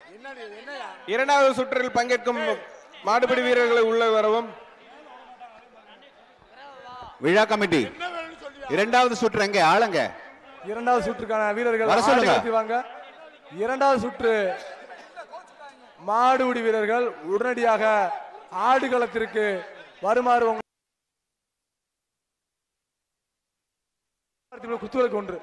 இரண்டாவது சுற்றில் பங்கேற்கும் மாடுபிடி வீரர்களை உள்ள வரவும் விழா கமிட்டி இரண்டாவது சுற்று எங்க ஆளுங்க இரண்டாவது சுற்றுக்கான வீரர்கள் வர சொல்லுங்க. ஆடுகளத்தில் வாங்க இரண்டாவது சுற்று மாடுபிடி வீரர்கள் உடனடியாக ஆடுகளத்திற்கு வருமாறு உங்க- குத்துவலுக்கு ஒன்று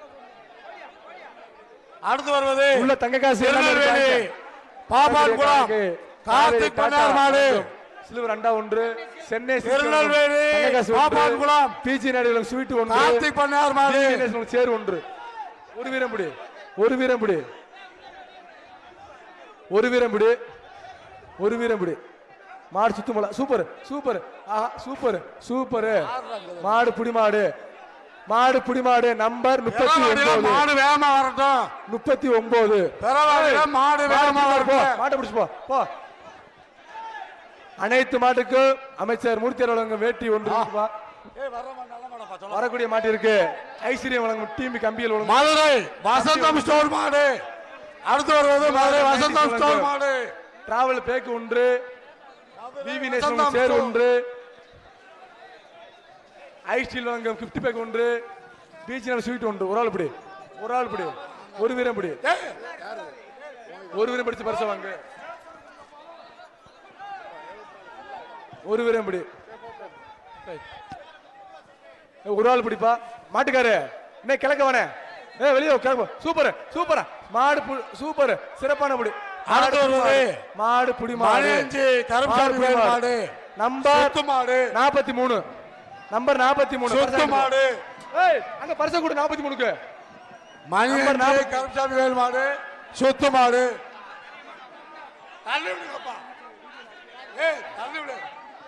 அடுத்து வருவது உள்ள தங்க காசு எல்லாமே திருநெல்வேலி இருக்காங்க. பாப்பான் குளம் கார்த்திக் பண்ணார் மாடு சிலுவர் அண்டா ஒன்று சென்னை திருநெல்வேலி பாப்பான் குளம் பிஜி நாடுகளுக்கு ஸ்வீட் ஒன்று கார்த்திக் பண்ணார் மாடு DNS சேர் ஒன்று ஒரு வீரம் பிடி ஒரு வீரம் பிடி ஒரு வீரம் பிடி ஒரு வீரம் பிடி மாடு சுத்தமல சூப்பர் சூப்பர் ஆஹா சூப்பர் சூப்பர் மாடு புடி மாடு மாடு புடி மாடு நம்பர் முப்பத்தி பெறவாடியில ஒன்பது மாடு வேகமா வரட்டும் முப்பத்தி ஒன்பது பெறவாடியில மாடு வேகமா போ வரட்டும் மாட்டை பிடிச்சு போ போ அனைத்து மாட்டுக்கும் அமைச்சர் மூர்த்தி வழங்கும் வேட்டி ஒன்று இருக்குப்பா. வரக்கூடிய மாட்டிற்கு ஐஸ்வர்யம் வழங்கும் டீம் கம்பியில் வழங்கும் மதுரை வசந்தம் ஸ்டோர் மாடு அடுத்து வருவது மதுரை வசந்தம் ஸ்டோர் மாடு டிராவல் பேக்கு ஒன்று VV national Vasantham chair store. ஒன்று ஐஸ்டீல் வழங்கும் கிஃப்ட் பேக் ஒன்று பீச் ஸ்வீட் ஒன்று ஒரு ஆள் பிடி ஒரு ஆள் பிடி ஒரு வீரம் பிடி ஒரு வீரம் பிடிச்சு பரிசு வாங்க ஒரு வீரம் பிடி ஏய், ஒரு ஆள் பிடிப்பா மாட்டுக்காரு என்ன கிழக்க வேணே ஏ வெளியே கிளம்ப சூப்பர் சூப்பரா மாடு பு- சூப்பர் சிறப்பான முடி அடுத்து வருவது மாடு புடி மாடு மணியஞ்சி கரும்சாமி வேல் மாடு நம்பர் சொத்து மாடு நாற்பத்தி மூணு நம்பர் நாற்பத்தி மூணு சொத்து மாடு ஏய் அங்க பரிசு கொடு நாற்பத்தி மூணுக்கு மணியஞ்சி நாற்பது. கரும்சாமி வேல் மாடு சொத்து மாடு தள்ளி விடுங்கப்பா ஏய் தள்ளி விடு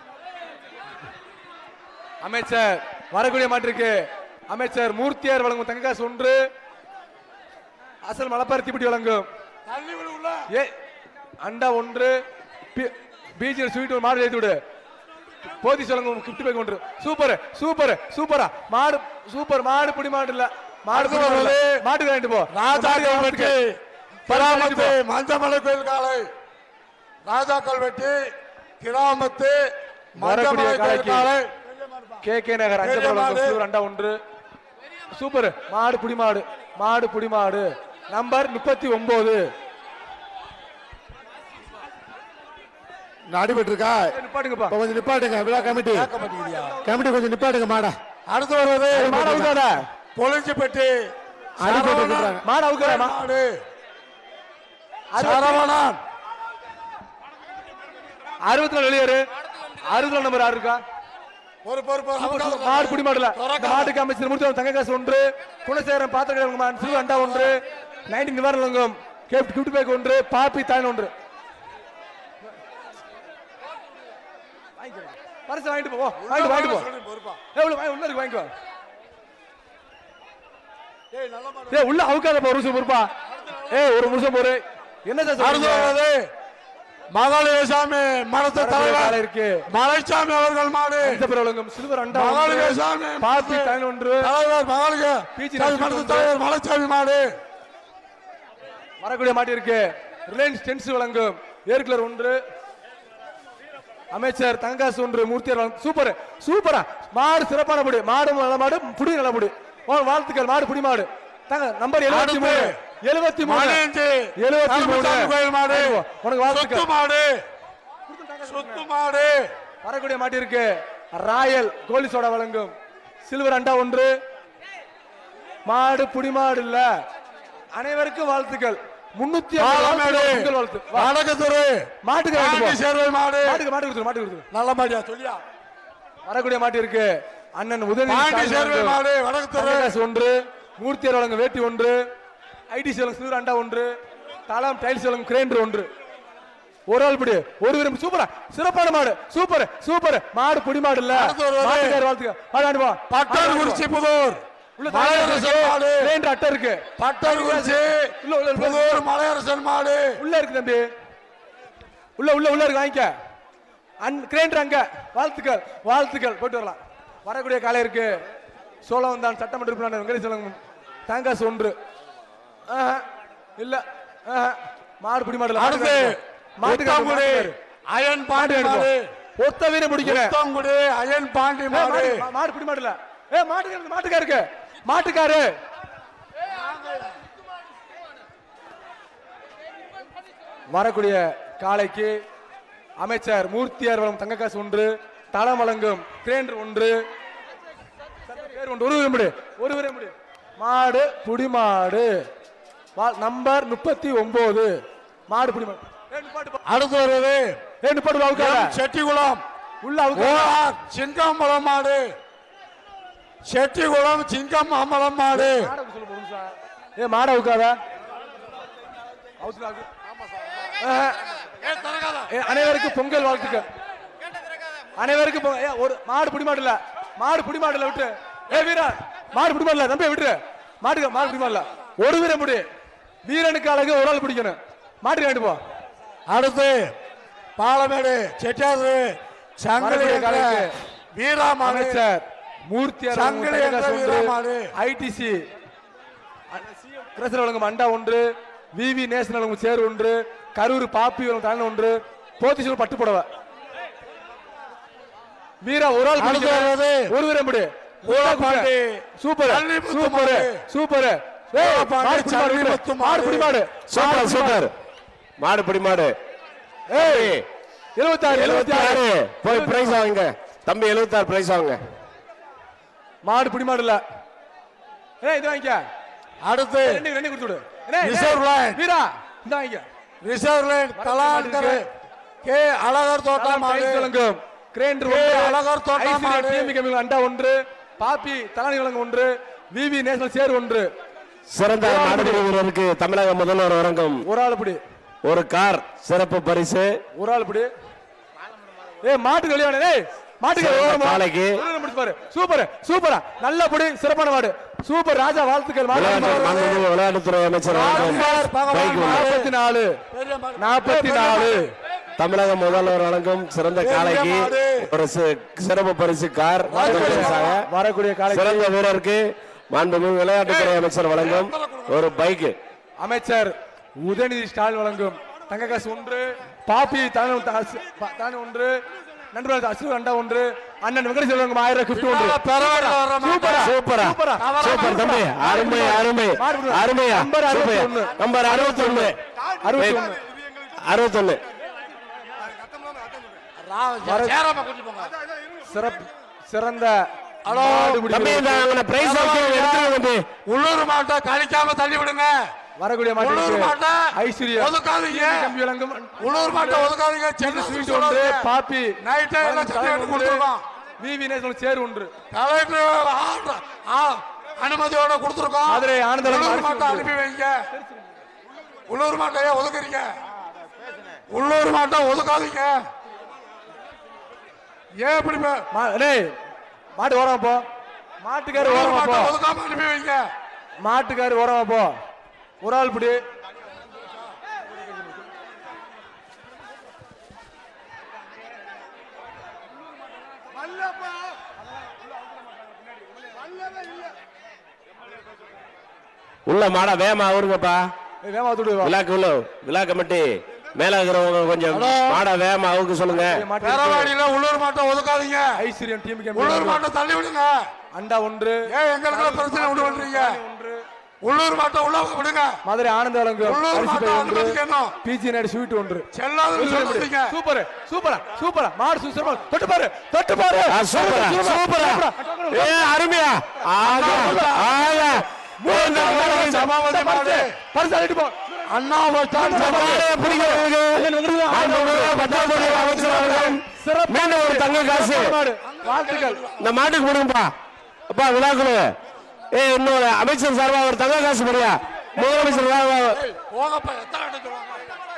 அமைச்சர் வரக்கூடிய மாட்டிற்கு அமைச்சர் மூர்த்தியார் வழங்கும் தங்கக்காசு ஒன்று அசல் மலப்பார் தீப்பெட்டி வழங்கும் தள்ளி விடு உள்ள ஏ அண்டா ஒன்று பீச்சில் ஸ்வீட் ஒரு மாடு ஏற்றி விடு போதி சொல்லுங்க கிஃப்ட் பேக் ஒன்று சூப்பர் சூப்பர் சூப்பரா மாடு சூப்பர் மாடு புடி மாடு இல்ல மாடு புடி மாடு இல்ல. மாட்டுக்கு வாங்கிட்டு போ ராஜா மாட்டுக்கு கல்வெட்டி வாங்கிட்டு பராமத்து போ. மஞ்சமலை கோயில் காலை ராஜா கல்வெட்டி கிராமத்து வரக்கூடிய மஞ்சமலை கோயில் காளைக்கு. காலை கே கே நகர் பெரிய அஞ்சப்பழம் மாடு. சில்வர் அண்டா ஒன்று சூப்பர் மாடு புடி மாடு மாடு புடி மாடு நம்பர் முப்பத்தி ஒன்பது அடிபட்டு இருக்கா நிப்பாட்டுங்கப்பா கொஞ்சம் நிப்பாட்டுங்க விழா கமிட்டி கமிட்டி கொஞ்சம் நிப்பாட்டுங்க மாடா அடுத்து வருவது மாடு அவுக்காதா பொலிஞ்சிப்பட்டி அடிபட்டு சரவணன் இருக்காங்க. மாடு அவுக்காதா மாடு சரவணன் அறுபத்தி நாலு வெளியேறு அறுபத்தி நாலு நம்பர் ஆறு இருக்கா ஒரு பொறுப்பு சூப்பர், மாடு புடி மாடுல இந்த மாட்டுக்கு அமைச்சர் முடிச்சு தங்க காசு ஒன்று குணசேகரம் பாத்திரம் சிறு அண்டா ஒன்று நைன்டி நிவாரணம் கேப்ட் கிஃப்ட் பேக் ஒன்று பாப்பி தாயின் ஒன்று பரிசு வாங்கிட்டு போ வாங்கிட்டு வாங்கிட்டு போ எவ்வளவு வாங்கி உள்ள இருக்கு வாங்கிக்கோ ஏய் உள்ள அவுக்காத போ ஒரு நிமிஷம் பொறுப்பா ஏய் ஒரு நிமிஷம் போரு என்ன சார் அடுத்து சொல்றீங்க? வருவது மகாலிங்கசாமி மரத்து காலை தலைவர் இருக்கு மலைசாமி அவர்கள் மாடு அஞ்சப்பர் வழங்கும் சில்வர் அண்டா ஒன்று, மகாலிங்கசாமி பாப்பி தாயின் ஒன்று தலைவர் மகாலிங்க பீச்சி சாமி நரசிம்ம மரத்து ஒன்று. தலைவர் மலைசாமி மாடு வரக்கூடிய மாட்டி இருக்கு ரிலையன்ஸ் டென்ஸ் வழங்கும் ஏர்குலர் ஒன்று அமைச்சர் தங்காசு ஒன்று மூர்த்தியார் வழங்கும் சூப்பர் சூப்பரா மாடு சிறப்பான புடி மாடு நல்ல மாடு புடி நல்ல புடி ஓ, வாழ்த்துக்கள் மாடு புடி மாடு தங்க நம்பர் எழுபத்தி மூணு எழுபத்தி மூணு மணியஞ்சி எழுபத்தி மூணு கருமசாமி கோயில் மாடு உனக்கு சொத்து வாழ்த்துக்கள் மாடு சொத்து மாடு வரக்கூடிய மாட்டி இருக்கு ராயல் கோலி சோடா வழங்கும் சில்வர் அண்டா ஒன்று மாடு புடி மாடு இல்ல அனைவருக்கும் வாழ்த்துக்கள் முன்னூத்தி பாலமேடு வாழ்த்து வா. வடக்குத்துறை மாட்டுக்கு வாங்கிட்டு போ. காந்தி சேர்வை மாடு மாட்டுக்கு மாட்டுக்கு கொடுத்துரு, மாட்டுக்கு கொடுத்துரு. நல்ல மாடியா சொல்லியா வரக்கூடிய மாட்டி இருக்கு அண்ணன் உதவி பாண்டி சேர்வை மாடு வடக்குத்துறை ஒன்று மூர்த்தியர் வழங்கும் வேட்டி ஒன்று ஐடி வழங்கும் சிறு அண்டா ஒன்று தளம் டைல்ஸ் வழங்கும் கிரைண்டர் ஒன்று ஒரு ஆள் பிடி ஒரு விரும்பு சூப்பரா சிறப்பான மாடு சூப்பர் சூப்பர் மாடு புடி மாடு இல்ல அடுத்து ஒரு வருது. மாட்டுக்கார் வாழ்த்துக்க மாடு ஆண்டு போ. பட்டார் குறிச்சி புதூர் உள்ள மலையரசன் மாடு கிரைண்டர் அட்டை இருக்கு பட்டார் குறிச்சி உள்ள உள்ள உள்ள புதூர் மலையரசன் மாடு உள்ள இருக்கு தம்பி உள்ள உள்ள உள்ள இருக்கு வாங்கிக்க அன் கிரைண்டர் அங்க வாழ்த்துக்கள் வாழ்த்துக்கள் போயிட்டு வரலாம் வரக்கூடிய காலை இருக்கு சோழவந்தான் சட்டமன்ற உறுப்பினர் வெங்கடேஷ் சொல்லுங்க தேங்காசு ஒன்று ஆஹா, இல்ல ஆஹா. மாடு பிடி மாடல அடுத்து முத்தங்குடி அயன் பாண்டி மாடு ஒத்த வீரம் பிடிக்கிறேன் முத்தங்குடி அயன் பாண்டி ஏய், மாடு மாடு மா- மாடு பிடி மாடல ஏ மாட்டுக்காரு மாட்டுக்காருக்கு மாட்டுக்காரு வரக்கூடிய காலைக்கு அமைச்சர் மூர்த்தியார் வழங்கும் தங்க காசு ஒன்று தளம் வழங்கும் கிரேண்டர் ஒன்று பேர் ஒன்று ஒரு விரும்புடு ஒரு விரும்புடு மாடு புடி மாடு வா- நம்பர் முப்பத்தி ஒன்பது மாடு புடி மாடு ஏய், நிப்பாட்டு பா. அடுத்து வருவது ஏய், நிப்பாட்டு பா, அவுக்காத. எம் செட்டிகுளம் உள்ள அவுக்காத. ஓஆர் சிங்கம்பலம் மாடு செட்டிகுளம் சிங்கம் அம்பலம் மாடு மாடை சொல்லு ஒரு நிமிஷம். ஏய் மாடை அவுக்காத அவுத்துல அவுக்கு. ஆஹா. ஏய், அனைவருக்கும் பொங்கல் வாழ்த்துக்கள் அனைவருக்கும் பொங்கல். ஏய், ஒரு மாடு பிடி மாடல மாடு பிடி மாடல விட்டு ஏ வீரா மாடு பிடி மாடல தம்பி விட்டுரு மாட்டுக்கு மாடு பிடி மாடல ஒரு வீரன் முடி வீரனுக்கு அழகு ஒரு ஆள் பிடிக்கணும் மாட்டுக்கு வேண்டு போ அடுத்து பாலமேடு செட்டியாரு சங்கிலி வரக்கூடிய என்ற காலைக்கு வீரா மாடு அமைச்சர் மூர்த்தி சங்கிலி என்ற வீரமாடு. ஐடிசி கிரசர் வழங்கும் அண்டா ஒன்று விவி நேஷனல் வழங்கும் சேர் ஒன்று கரூர் பாப்பி வழங்கும் தலைவன் ஒன்று போத்திசூர் பட்டு புடவை வீரா ஒரு ஆள் அடுத்து பிடிக்கிறேன். வருவது ஒரு வீரம் பிடி ஊரப்பாண்டி சூப்பர் சல்லிமுத்து சூப்பர் மாடு. சூப்பர் ஊரப்பாண்டி மாடு பிடி மாடு விடு. சல்லிமுத்து மாடு மாடு. பிடி மாடு சூப்பர் சூப்பர் மாடு பிடி மாடு ஏய் எழுபத்தாறு எழுபத்தி ஆறு போய் பிரைஸ் வாங்க தம்பி எழுபத்தாறு பிரைஸ் வாங்க மாடு பிடி மாடு இல்ல ஏய் இது வாங்கிக்க அடுத்து ரெண்டு ரெண்டு கொடுத்து விடு ஏய், Reserve ஏய், line. வீரா இந்த வாங்கிக்க ரிசர்வ் லைன் கலாந்தர் கே அழகர் தோட்டம் தலம் மாடு டைல்ஸ் வழங்கும் கிரேண்டர் ஏ, ஒன்று அழகர் தோட்டம் ஐசிடி மாடு. டிஎம்பி கம்பெனி அண்டா ஒன்று பாப்பி தலானி வழங்கும் ஒன்று விவி நேஷனல் சேர் ஒன்று சிறந்த மாடுபிடி வீரருக்கு தமிழக முதல்வர் வழங்கும் ஒரு ஆள் பிடி ஒரு கார் சிறப்பு பரிசு ஒரு ஆள் பிடி ஏய் மாட்டுக்கு வெளியான ஏய் மாட்டுக்கு சிறந்த ஓரமா. காளைக்கு. ஒரு ஆள் முடிச்சு பாரு சூப்பர் சூப்பரா நல்ல பிடி சிறப்பான மாடு சூப்பர் ராஜா வாழ்த்துக்கள் மாடு விளையாட்டு மாண்புமிகு விளையாட்டுத்துறை அமைச்சர் வழங்கும் நம்பர் பகவான் பைக் ஒன்று. நாற்பத்தி நாலு நாற்பத்தி நாலு தமிழக முதல்வர் வழங்கும் சிறந்த காளைக்கு மாடு. ஒரு சி- சிறப்பு பரிசு கார் பரிசாக வரக்கூடிய காலை சிறந்த வீரருக்கு மாண்புமிகு விளையாட்டுத்துறை அமைச்சர் வழங்கும் ஒரு பைக் அமைச்சர் உதயநிதி ஸ்டாலின் வழங்கும் தங்க காசு ஒன்று பாப்பி தானே தானே ஒன்று நண்பர்கள் அசு அண்டா ஒன்று அண்ணன் வெங்கடேஸ்வரர் வழங்கும் ஆயிரம் கிஃப்ட் ஒன்று பெறவாடி வர சூப்பரா சூப்பரா சூப்பரா சூப்பர் தம்பி அருமை அருமை மாடு அருமையா நம்பர் சூப்பர். 61. நம்பர் அறுபத்தி ஒண்ணு அறுபத்தி ஒன்று அறுபத்தி ஒண்ணு சேராம கூட்டி போங்க சிறப்பு சிறந்த ஹலோ, மாடுபிடி தம்பி இந்த வீரர். அங்கே பிரைஸ் எடுத்துருங்க தம்பி உள்ளூர் மாட்டை கழிக்காம தள்ளி விடுங்க வரக்கூடிய உள்ளூர் மாட்டிற்கு மாட்டை ஐஸ்வர்யா ஒதுக்காதீங்க கம்பி வழங்கும் உள்ளூர் மாட்டை ஒதுக்காதீங்க சென்னை ஸ்வீட் ஸ்வீட் ஒன்று ஒன்று பாப்பி நைட்டே எல்லாம் சட்டை எடுத்து கொடுத்துருக்கோம் விவி நேஷனல் சேர் ஒன்று கலெக்டர் ஆர்டர் ஆ, அனுமதியோட கொடுத்துருக்கோம் மதுரை ஆனந்தலம் உள்ளூர் அரிசி மாட்டை ஒன்று. அனுப்பி வைங்க உள்ளூர் மாட்டையே ஒதுக்குறீங்க உள்ளூர் மாட்டை ஒதுக்காதீங்க ஏன் இப்படி பே- மா- டேய் மாட்டு ஓரமா போ மாட்டுக்காரு உள்ளூர் ஓரமா மாட்டை போ ஒதுக்காம அனுப்பி வைங்க மாட்டுக்காரு ஓரமா போ ஒரு ஆள் பிடி உள்ள மாடா வேகமா அவருங்கப்பா ஏய், வேகமா துடு வா விழாக்கு உள்ள விழா கமிட்டி மேல இருக்கிறவங்க கொஞ்சம் மாடா வேகமா அவுக்கு சொல்லுங்க மாட்டு பேரவாடியில உள்ளூர் மாட்டை ஒதுக்காதீங்க ஐஸ்வர்யம் டீம் உள்ளூர் கேம் மாட்டை தள்ளி விடுங்க அண்டா ஒன்று ஏன் எங்களுக்கு பிரச்சனை உண்டு பண்றீங்க ஒன்று உள்ளூர் மாட்டை உள்ள விடுங்க மதுரை ஆனந்த வழங்கும் உள்ளூர் அரிசி மாட்டை பை ஒன்று அனுமதிக்கணும் பிஜி நாடு ஸ்வீட் ஒன்று செல்லாத சொல்றீங்க சூப்பர் சூப்பரா சூப்பரா மாடு சூப்பரா தொட்டு பாரு தொட்டு பாரு ஆ, சூப்பரா சூப்பரா ஏ அருமையா ஆகா ஆகா இந்த மாடு சபாபதி மாடு பரிசு அள்ளிட்டு போ அண்ணா பஸ் ஸ்டாண்ட் இந்த சபாபதி. மாடை பிடிக்கிறதுக்கு மாண்புமிகு பத்தாம் அமைச்சர் அவர்கள் சிறப்பு மீண்டும் ஒரு தங்க காசு மாடு வாழ்த்துக்கள் இந்த மாட்டுக்கு கொடுங்கப்பா அப்பா விழாக்குழு ஏ இன்னொரு அமைச்சர் சார்பா ஒரு தங்க காசு படியா முதலமைச்சர் வா- வா- போங்கப்பா எத்தனை வாட்டி சொல்லுவாங்க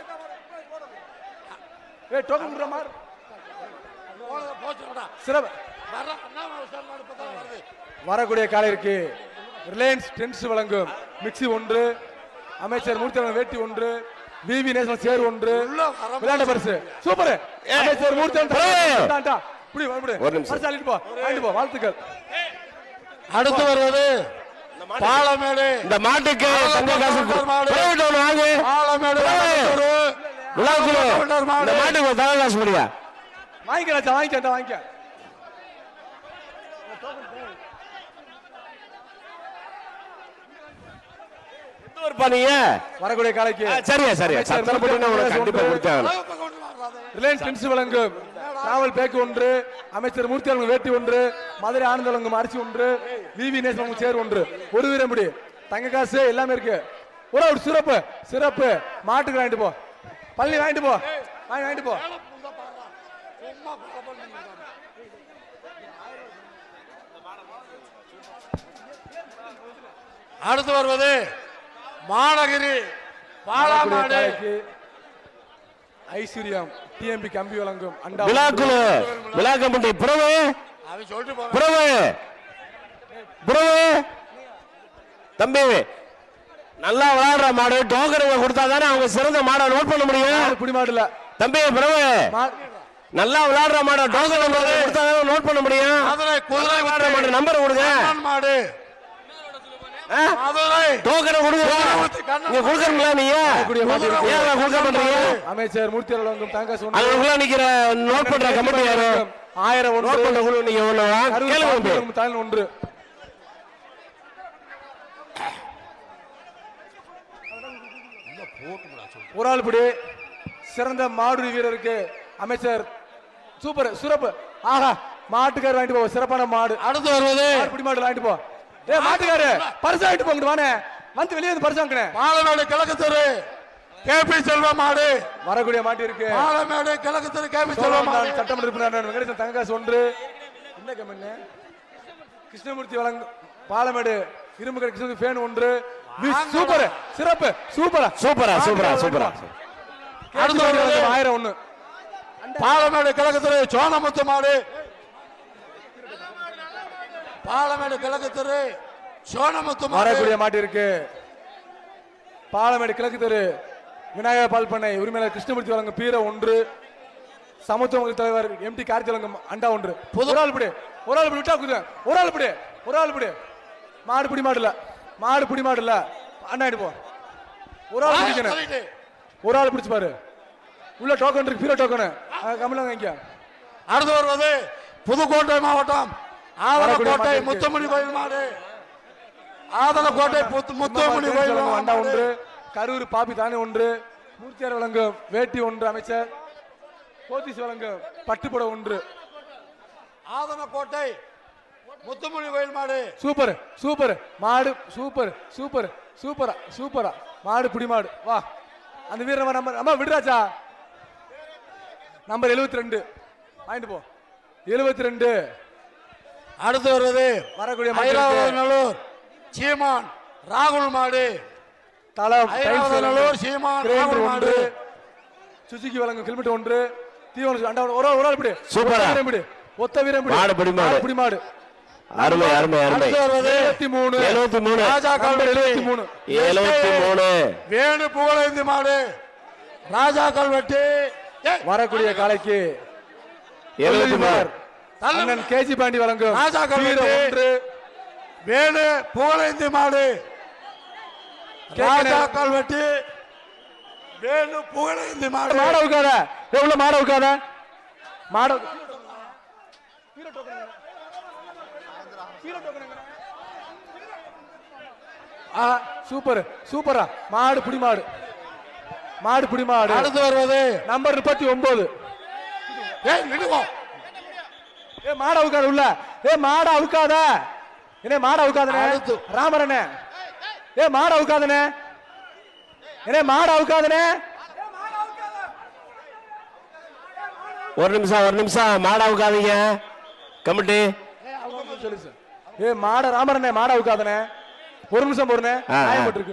ஏய் டோக்கன் குடுற மாடு போங்க, போச்சுடா. சிறப்பு வர்ற அண்ணா பஸ் ஸ்டாண்ட் மாடு இப்பதான் வருது. வரக்கூடிய காலையிற்கு ரிலையன்ஸ் டென்ஸ் வழங்கும் மிக்ஸி ஒன்று அமைச்சர் மூர்த்தி வழங்கும் வேட்டி ஒன்று விவி நேஷனல் சேர் ஒன்று உள்ள வர விளையாட்டு பரிசு சூப்பர் அமைச்சர் மூர்த்தி பிரேம். இப்படி ஒரு நிமிஷம். பரிசு அள்ளிட்டு போ வாங்கிட்டு போ வாழ்த்துக்கள் அடுத்து வருவது பாலமேடு இந்த மாட்டுக்கு தங்க காசு பிரைவேட் ஒன்று வாங்கு பாலமேடு வடக்குத்தூர். விழாக்குழு கவுண்டர் இந்த மாடு மாட்டுக்கு ஒரு தங்க காசு முடியா வாங்கிக்க வாங்கிக்க வாங்கிக்க இருப்பா நீங்க வரக்கூடிய காலைக்கு ஆ, சரியா சரியா அமைச்சர் சத்தனை போட்டு நான் உனக்கு மூர்த்தி கண்டிப்பா கொடுத்தாங்க ரிலையன்ஸ் கிங்ஸ் வழங்கும் டிராவல் பேக் ஒன்று அமைச்சர் மூர்த்தி வழங்கும் வேட்டி ஒன்று மதுரை ஆனந்த் வழங்கும் அரிசி ஒன்று விவி நேஸ் வழங்கும் சேர் ஒன்று ஒரு வீரமுடி தங்க காசு எல்லாமே இருக்கு ஒரு ஒரு சிறப்பு சிறப்பு மாட்டுக்கு வாங்கிட்டு போ பள்ளி வாங்கிட்டு போ வாங்கி வாங்கிட்டு போ அடுத்து வருவது மாநகிரி வரக்கூடிய பாலாமாடு காளைக்கு ஐஸ்வர்யம் டிஎம்பி கம்பி வழங்கும் அண்டா விழாக்குழு விழா கமிட்டி பிரபு அவன் சொல்லிட்டு போறான் பிரபு பிரபு தம்பி நல்லா விளையாடுற மாடு டோக்கருங்க கொடுத்தா தானே அவங்க சிறந்த மாடை நோட் பண்ண முடியும் புடி மாடுல தம்பி பிரபு நல்லா விளையாடுற மாடை டோக்கன் கொடுத்தா தானே நோட் பண்ண முடியும் மதுரை குதிரை விளையாடுற மாடு நம்பர் கொடுங்க கண்ணன் மாடு ஆ? மதுரை டோக்கனை கொடுங்க நீங்க கொடுக்கறீங்களா நீங்க ஏன் கொடுக்க பண்றீங்க அமைச்சர் மூர்த்தி வழங்கும் தங்க சொன்ன அதுக்குள்ள நிக்கிற நோட் பண்ற கமிட்டி யாரு ஆயிரம் நோட் ஒன்று பண்ற குழு நீங்க ஒண்ணு வா. கரூர் கேளுங்க பாப்பி தம்பி. வழங்கும் தாயன் ஒன்று ஒரு ஆள் பிடி சிறந்த மாடுரி வீரருக்கு அமைச்சர் சூப்பர் சிறப்பு ஆஹா மாட்டுக்கார் வாங்கிட்டு போ சிறப்பான மாடு அடுத்து வருவது மாடு பிடி மாடு வாங்கிட்டு போ ஏ மாட்டுக்காரு பரிசு வாங்கிட்டு போங்கிட்டு வானே வந்து வெளியே வந்து பரிசு வாங்கினேன் பாலமேடு கிழக்கு தெரு கேபி செல்வ மாடு வரக்கூடிய மாட்டு இருக்கு பாலமேடு கிழக்கு தெரு கேபி செல்வ மாடு சோழவந்தான் சட்டமன்ற உறுப்பினர் வெங்கடேசன் தங்ககாசு ஒன்று என்ன கம்மன்னு கிருஷ்ணமூர்த்தி வழங்கு பாலமேடு இரும்பு கடை கிருஷ்ணமூர்த்தி ஃபேன் ஒன்று வி- சூப்பர் சிறப்பு சூப்பரா சூப்பரா சூப்பரா சூப்பரா அடுத்து வருவது ஆயிரம் ஒண்ணு பாலமேடு கிழக்கு தெரு சோனமுத்து மாடு பாலமேடு கிழக்கு தெரு சோனமுத்து மாடு வரக்கூடிய மாட்டு இருக்கு பாலமேடு கிழக்கு தெரு விநாயகர் பால் பண்ணை உரிமையாளர் கிருஷ்ணமூர்த்தி வழங்கும் பீர ஒன்று சமத்துவ தலைவர் எம்டி கார்த்தி வழங்கும் அண்டா ஒன்று ஒரு ஆள் பிடி ஒரு ஆள் பிடி விட்டா குது ஒரு ஆள் பிடி ஒரு ஆள் பிடி மாடு பிடி மாடு இல்ல மாடு பிடி மாடு இல்ல அண்ணா எடுப்போ ஒரு ஆள் பிடிக்கணும் சொல்லிட்டு. ஒரு ஆள் பிடிச்சு பாரு உள்ள டோக்கன் இருக்கு பீரோ டோக்கன் கமலம் இங்க அடுத்து வருவது புதுக்கோட்டை மாவட்டம் ஆதனக்கோட்டை மாட்டு முத்தமணி கோயில் மாடு ஆதனக்கோட்டை புத்து- முத்தமணி கோயில் அண்டா மாடு. ஒன்று கரூர் பாப்பி தானே ஒன்று மூர்த்தியார் வழங்கும் வேட்டி ஒன்று அமைச்சர் போத்தீஸ் வழங்கும் பட்டுப்பட ஒன்று ஆதனக்கோட்டை முத்துமணி கோயில் மாடு சூப்பர் சூப்பர் மாடு சூப்பர் சூப்பர் சூப்பரா சூப்பரா மாடு பிடி மாடு வா அந்த வீரர் நம்ம நம்பர் அம்மா விடுறாச்சா நம்பர் எழுபத்தி ரெண்டு வாங்கிட்டு போ எழுபத்தி ரெண்டு அடுத்து வருவது வரக்கூடிய மாட்டு இருக்கு. ஐராவதநல்லூர் சீமான் ராகுல் மாடு தலை ஐராவதநல்லூர் சீமான் கிரேண்டர் ராகுல் ஒன்று மாடு சுசுகி வழங்கும் ஹெல்மெட் ஒன்று தீவனம் அண்டா ஒரு ஆள் ஒரு ஆள் பிடி சூப்பரா. ஒத்த வீரன் பிடி ஒத்த வீரன் பிடி மாடு பிடி மாடு. பிடி மாடு அருமை அருமை அருமை அடுத்து வருவது எழுபத்தி மூணு எழுபத்தி மூணு ராஜா கல்வெட்டி எழுபத்தி மூணு எழுபத்தி மூணு வேணு புகழேந்தி மாடு ராஜா கல்வெட்டி ஏய், வரக்கூடிய காலைக்கு எழுபத்தி மூணு தள்ளு. அண்ணன் கேஜி பாண்டி வழங்கும் ராஜா கல்வெட்டி. வீர ஒன்று வேணு புகழேந்தி மாடு ராஜா கல்வெட்டி வேணு புகழேந்தி மாடு மாட உட்காத எவ்வளவு மாட உட்காத மாட ஆ சூப்பர் சூப்பரா மாடு புடி மாடு மாடு புடி மாடு அடுத்து வருவது நம்பர் முப்பத்தி ஒன்பது ஏய் நிடுவோம் ஏ மாட அவுக்காத உள்ள ஏ மாட அவுக்காத என்ன மாட அவுக்காதனே அடுத்து. ராமரண்ணே ஏ மாட அவுக்காதனே என்ன மாட அவுக்காதனே ஒரு நிமிஷம் ஒரு நிமிஷம் மாடாவுக்காதீங்க கமிட்டி சொல்லு சார் ஏ மாட ராமரண்ணே மாட அவுக்காதனே ஒரு நிமிஷம் போறனே ஆ, ஆ. காயப்பட்டிருக்கு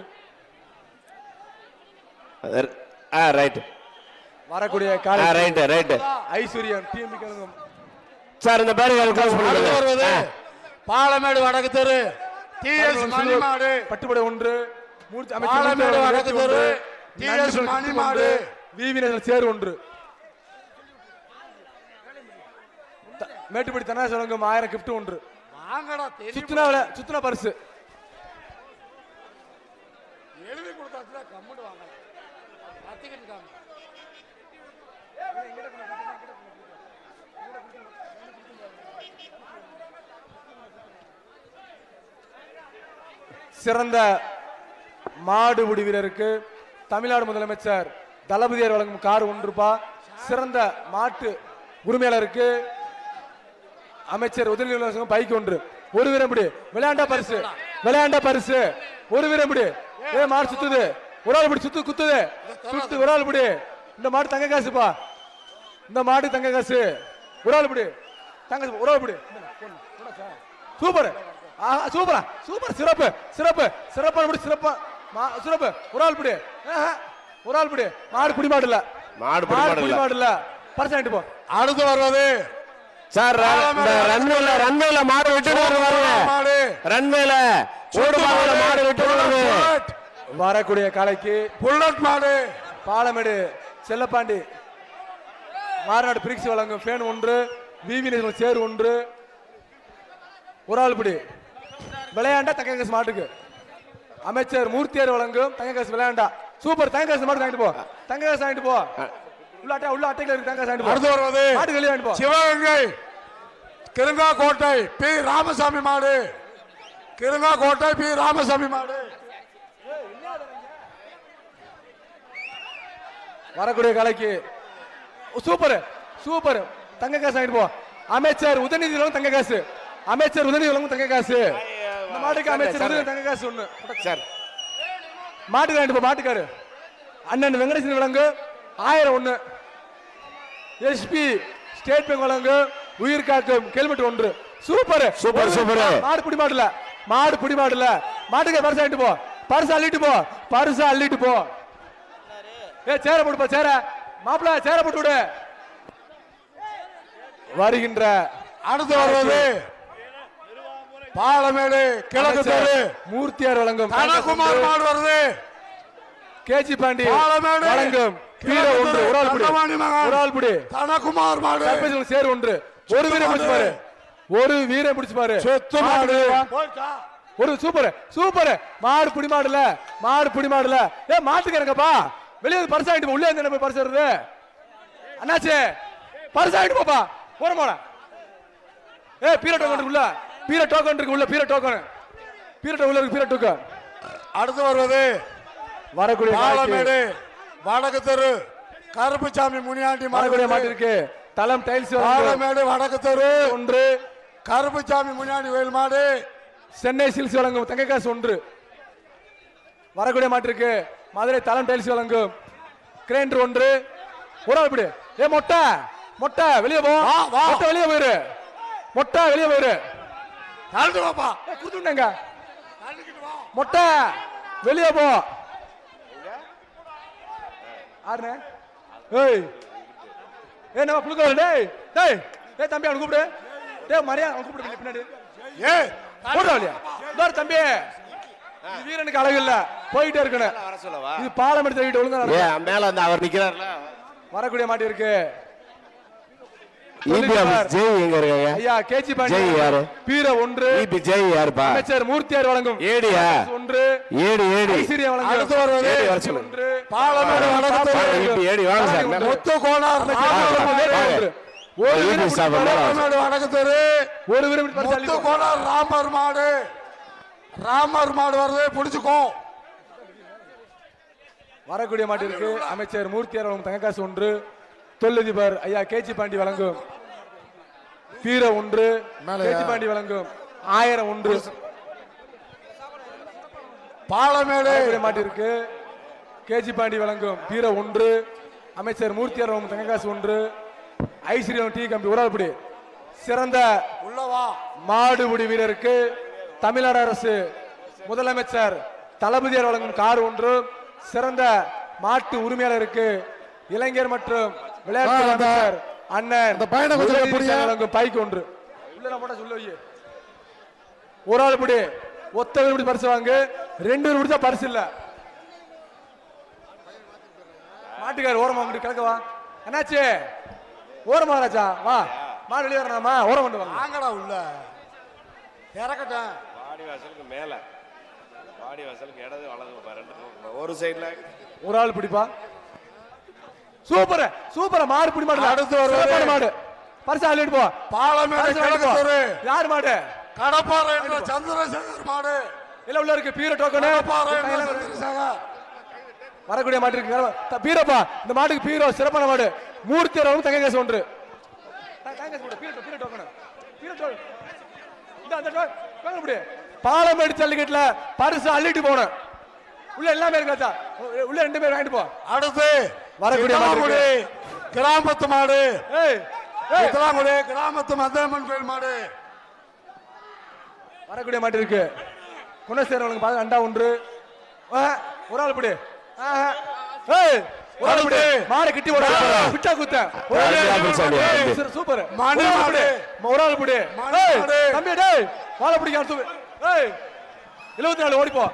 ஆ ரைட் வரக்கூடிய ஆ காலை ரைட் ரைட் ஐஸ்வர்யம் டிஎம்பி கழகம் சார் இந்த பேரு க்ளோஸ் அடுத்து வருவது பண்ணுங்க பாலமேடு வடக்கு தெரு டிஎஸ் மணி மாடு பட்டுப்படை ஒன்று மூர்த்தி அமைச்சர் பாலமேடு மூர்த்தி வடக்கு ஒன்று, தெரு நண்டு டிஎஸ் மணி ஒன்று, மாடு விவி நேசன் சேர் ஒன்று த- மேட்டுப்படி தன்னாசி வழங்கும் ஆயிரம் கிஃப்ட் ஒன்று வாங்கடா தெரியும் சுத்துனா விலை- சுத்துனா பரிசு சிறந்த மாடுபிடி வீரருக்கு தமிழ்நாடு முதலமைச்சர் தளபதியார் வழங்கும் கார் ஒன்று ரூபாய் சிறந்த மாட்டு உரிமையாளருக்கு அமைச்சர் உதவி இலவசம் பைக் ஒன்று ஒரு வீரம்படி விளையாண்டா பரிசு விளையாண்டா பரிசு ஒரு வீரம்படி ஏ மாடு சுத்துது ஒரு ஆள் பிடி சுத்து குத்துது சுத்து ஒரு ஆள் பிடி இந்த மாடு தங்க காசுப்பா இந்த மாடு தங்க காசு ஒரு ஆள் பிடி தங்க காசு, ஒரு ஆள் பிடி சூப்பர் ஆஹா சூப்பரா சூப்பர் சிறப்பு சிறப்பு சிறப்பான பிடி சிறப்பா மா- சிறப்பு ஒரு ஆள் பிடி ஆஹா, ஒரு ஆள் பிடி மாடு குடி மாடு இல்ல மாடு பிடி மாடு குடி இல்ல. மாடு இல்ல பரிசு வாங்கிட்டு போ அடுத்து வருவது சார் ர- இந்த ரன்வேல ரன்வேல மாடு விட்டு வருவாங்க மாடு ரன்வேல ஓடு மாடுல மாடு விட்டு வருது புல்லட், வரக்கூடிய காலைக்கு புல்லட் மாடு பாலமேடு செல்லப்பாண்டி மாநாடு பிரிக்ஸ் வழங்கும் ஃபேன் ஒன்று விவி நேஷனல் சேர் ஒன்று ஒரு ஆள் பிடி விளையாண்டா தங்க காசு மாட்டுக்கு அமைச்சர் மூர்த்தியார் வழங்கும் தங்க காசு விளையாண்டா சூப்பர் தங்க காசு மாட்டு வாங்கிட்டு போ தங்க காசு வாங்கிட்டு போ உள்ள அட்டை உள்ள அட்டையில இருக்கு தங்க காசு வாங்கிட்டு அடுத்து போ வருவது மாட்டுக்கு வெளியே வாங்கிட்டு போ சிவகங்கை கிருங்கா கோட்டை பி ராமசாமி மாடு கிருங்கா கோட்டை பி ராமசாமி மாடு வரக்கூடிய கலைக்கு சூப்பர் சூப்பர் தங்க காசு வாங்கிட்டு போ அமைச்சர் உதயநிதி வழங்கும் தங்க காசு அமைச்சர் உதயநிதி வழங்கும் தங்க காசு இந்த மாட்டுக்கு அமைச்சர் உதயநிதி தங்க காசு ஒண்ணு சார் மாட்டுக்கு வாங்கிட்டு போ மாட்டுக்காரு அண்ணன் வெங்கடேசன் வழங்கு ஆயிரம் ஒண்ணு எஸ்பி ஸ்டேட் பேங்க் வழங்கு உயிர் காக்கும் ஹெல்மெட் ஒன்று சூப்பர் சூப்பர், சூப்பர். மாடு பிடி மாடுல மாடு பிடி மாடுல மாட்டுக்கு பரிசு வாங்கிட்டு போ பரிசு அள்ளிட்டு போ பரிசு அள்ளிட்டு போ ஏ சேர போட்டுப்பா சேர மாப்பிள சேர போட்டு விடு வருகின்ற அடுத்து வருவது பாலமேடு கிழக்கு தெரு அமைச்சர் மூர்த்தியார் வழங்கும் தனகுமார் மாடு வருது கேஜி பாண்டி பாலமேடு. வழங்கும் கீழே ஒன்று ஒரு ஆள் பிடி தண்டவாணி மகன். ஒரு ஆள் பிடி தனகுமார் மாடு சர்பேஜ் சேர் ஒன்று ஒரு வீரம் பிடிச்சு பாரு ஒரு வீரம் பிடிச்சு பாரு செத்து மாடு மாடு. ஒரு சூப்பர் சூப்பர் மாடு புடி மாடுல மாடு புடி மாடுல ஏ மாட்டுக்கிறங்கப்பா வெளியே வந்து பரிசு ஆயிட்டு போ. உள்ளே இருந்து போய் பரிசு வருது அண்ணாச்சே பரிசு ஆயிட்டு போப்பா போற போட ஏ பீர டோக்கன் இருக்கு உள்ள பீர டோக்கன் இருக்கு உள்ள பீர டோக்கன் பீர டோக்கன் உள்ள இருக்கு பீர டோக்கன் அடுத்து வருவது வரக்கூடிய நாளைக்கு பாலமேடு வடக்கு தெரு கருப்புசாமி முனியாண்டி மாடு வரக்கூடிய வருது. மாட்டு இருக்கு தலம் டைல்ஸ் பாலமேடு வடக்கு தெரு ஒன்று கருப்புசாமி முனியாண்டி கோயில் மாடு சென்னை சில்ஸ் வழங்கும் தங்க காசு ஒன்று வரக்கூடிய மாட்டிற்கு மதுரை தலம் டைல்ஸ் வழங்கும் கிரைண்டர் ஒன்று ஒரு ஆள் இப்படி ஏ மொட்டை மொட்டை வெளியே போ வா, வா. மொட்டை வெளியே போயிரு மொட்டை வெளியே போயிரு தள்ளிட்டு வாப்பா ஏ, கொடுத்துட்டேங்க மொட்டை வெளியே போ ஆறுனே ஏய் ஏ நம்ம புழுக்க டேய் டேய் டேய் தம்பி அவனை கூப்பிடு டேய் மரியா அவன் கூப்பிடு பின்னாடி ஏ போடுறா இல்லையா இதோ தம்பி இது வீரனுக்கு அழகு இல்ல போயிட்டே இருக்கணும் வர சொல்லவா இது பாலம் எடுத்து வீட்டு ஒழுங்கா ஏ நடக்கும். மேல அந்த அவர் நிக்கிறார்ல வரக்கூடிய மாட்டி இருக்கு இபி ஆபீஸ் ஜெய் எங்க இருக்காங்க ஐயா கேஜி பாண்டி ஜெய் யாரு? பீர ஒன்று இபி ஜெய் யாருப்பா அமைச்சர் மூர்த்தியார் வழங்கும் ஏடியா ஒன்று ஏடி ஏடி ஐஸ்வர்யா வழங்கும் அடுத்து வருவது ஏடி வர சொல்லு. ஒன்று பாலமேடு வடக்கு தெரு இபி ஏடி வாங்க சார் மேல. முத்து கோனார் அமைச்சர் வாங்க, வேறு வாங்க. ஒன்று. ஒரு இபி வீரம் ஸ்டாஃப் பிடிச்சு மேல. பாலமேடு வடக்கு தெரு ஒரு வீரம் பிடிச்சு பரிசு முத்து அள்ளிக்கோ. கோனார் ராமர் மாடு ராமர் மாடு வருது பிடிச்சுக்கோ வரக்கூடிய மாட்டி இருக்கு அமைச்சர் மூர்த்தியார் வழங்கும் தங்க காசு ஒன்று தொழிலதிபர் ஐயா கேஜி பாண்டி வழங்கும் பீர ஒன்று மேலையா? கேஜி பாண்டி வழங்கும் ஆயிரம் ஒன்று பாலமேடு வரக்கூடிய மாட்டி இருக்கு கேஜி பாண்டி வழங்கும் பீர ஒன்று அமைச்சர் மூர்த்தியார் வழங்கும் தங்க காசு ஒன்று ஐஸ்வர்யம் டீ கம்பி உரால்படி சிறந்த உள்ளவா மாடுபிடி வீரருக்கு தமிழ்நாடு அரசு முதலமைச்சர் தளபதியார் வழங்கும் கார் ஒன்று சிறந்த மாட்டு உரிமையாளருக்கு இளைஞர் மற்றும் விளையாட்டு ஆ, அந்த- அமைச்சர் அண்ணன் அந்த பையனை கொஞ்சம் உதயநிதி புடிங்க. ஸ்டாலின் வழங்கும் பைக் ஒன்று உள்ள நான் போட்டா சொல்ல வை. ஒரு ஆள் பிடி ஒத்த பேர் பிடி பரிசு வாங்கு ரெண்டு பேர் பிடிச்சா பரிசு இல்ல மாட்டுக்கார் ஓரமா வந்து கிடக்க வா என்னாச்சு ஓரமா ராஜா வா மாடு வெளியே வரணுமா ஓரம் கொண்டு வாங்க வாங்கடா உள்ள இறக்கட்டேன் வாடி வாசலுக்கு மேல வாடி வாசலுக்கு இடது வலது பா, ரெண்டு பக்கம். ஒரு சைடுல ஒரு ஆள் பிடிப்பா சூப்பர் சூப்பர் மாடு பிடி மாடு அடுத்து வருவது. சிறப்பான மாடு பரிசு அள்ளிட்டு போ பாலமேடு பரிசு வாங்கிட்டு போ. கிழக்கு யார் மாடு கடப்பாறை என்ற சந்திரசேகர் மாடு இல்ல உள்ள இருக்கு பீர டோக்கனு கடப்பாறை என்ற சந்திரசேகர் வரக்கூடிய மாட்டு இருக்கு த- பீரப்பா இந்த மாட்டுக்கு பீரோ சிறப்பான மாடு மூர்த்தி அரவணும் தங்க காசு ஒன்று த- தங்க காசு கொடு, பீர டோ- பீர டோக்கனு பீர டோ இந்த அந்த டோ- டோக்கன் இப்படி பாலமேடு ஜல்லிக்கட்டுல பரிசு அள்ளிட்டு போனேன் உள்ள எல்லாமே இருக்காச்சா உள்ள ரெண்டு பேர் வாங்கிட்டு போ அடுத்து வரக்கூடிய மாடு இத்தலாங்குடி கிராமத்து மாடு ஏய் ஏய் இத்தலாங்குடி கிராமத்து மத்தியம்மன் கோயில் மாடு வரக்கூடிய மாட்டு இருக்கு குணசேரவனுக்கு பார்த்து அண்டா ஒன்று ஆ, ஒரு ஆள் பிடி ஆஹா. ஏய், ஒரு ஆள் பிடி மாடு கிட்டி ஓட விட்டா குத்த ஒரு ஆள் அடியா பிடி. பிடிச்சாடியா, ஏய், தம்பி. சூப்பர், சூப்பர் மணி ஒரு ஆள் மாடு. பிடி. ஒரு ஆள் பிடி மணி ஏய், மாடு. தம்பி டேய் வாழை பிடிக்க தூக்கு ஏய் எழுபத்தி நாலு ஓடிப்போ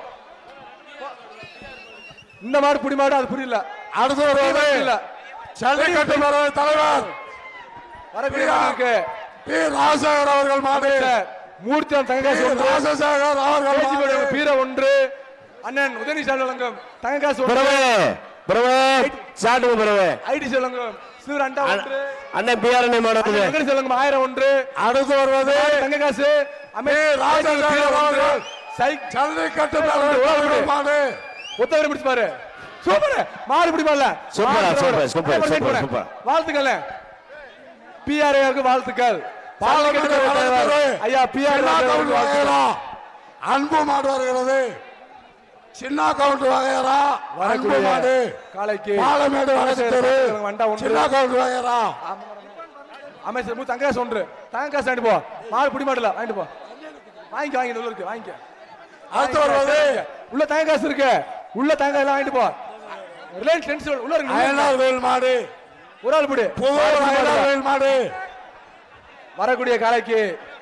இந்த மாடு புடி மாடு அது புரியல அடுத்து வருவது இல்ல ஜல்லிக்கட்டு மாடு தலைவர் வரக்கூடிய மாடு இருக்கு பி ராஜசேகர் அவர்கள் மாடு சார், மூர்த்தி பி தங்ககாசு ஒன்று ராஜசேகர் அவர்கள் பேச்சு மாடு போடுங்க, பீர ஒன்று அண்ணன் உதயநிதி சார் வழங்கும் தங்ககாசு ஒன்று பிறவே பிறவே சாட்டுங்க பிறவே ஐடி சொல்லுங்கும் சிவர் அண்டா ஒன்று அண்ணன் பிஆர்என்ஏ மாடுறது மகன் சொல்லுங்க ஆயிரம் ஒன்று அடுத்து வருவது தங்க காசு பி ராஜசேகர் அவர்கள் சைக் ஜல்லிக்கட்டு மாடு மாடு ஒத்தவரை பிடிச்சு பாரு சூப்பர் மாடு பிடிப்பால சூப்பரா, சூப்பர், சூப்பர், சூப்பர், சூப்பர். வாழ்த்துக்கள் பிஆர்ஏக்கு வாழ்த்துக்கள் பாலமேடு வளர்த்துறை. ஐயா பிஆர் சின்ன கவுண்ட் வகையரா அன்பு மாடு வருகிறது சின்ன கவுண்ட் வகையரா அன்பு வரக்கூடிய மாடு காலைக்கு பாலமேடு வளர்த்துறை. வண்டா ஒன்று சின்ன கவுண்ட் வகையரா அமைச்சர் மூ தங்ககாசு ஒன்று தங்ககாசு வாங்கிட்டு போ மாடு பிடி மாடல வாங்கிட்டு போ வாங்கிக்க வாங்கி உள்ள இருக்கு வாங்கிக்க அடுத்து வருவது உள்ள தங்க காசு இருக்கு உள்ள தங்க எல்லாம் வாங்கிட்டு போ ரிலையன்ஸ் டென்ஸ் உள்ள இருக்கு அயனார் கோயில் மாடு ஒரு ஆள் பிடி புதூர் அயனார் கோயில் மாடு வரக்கூடிய காலைக்கு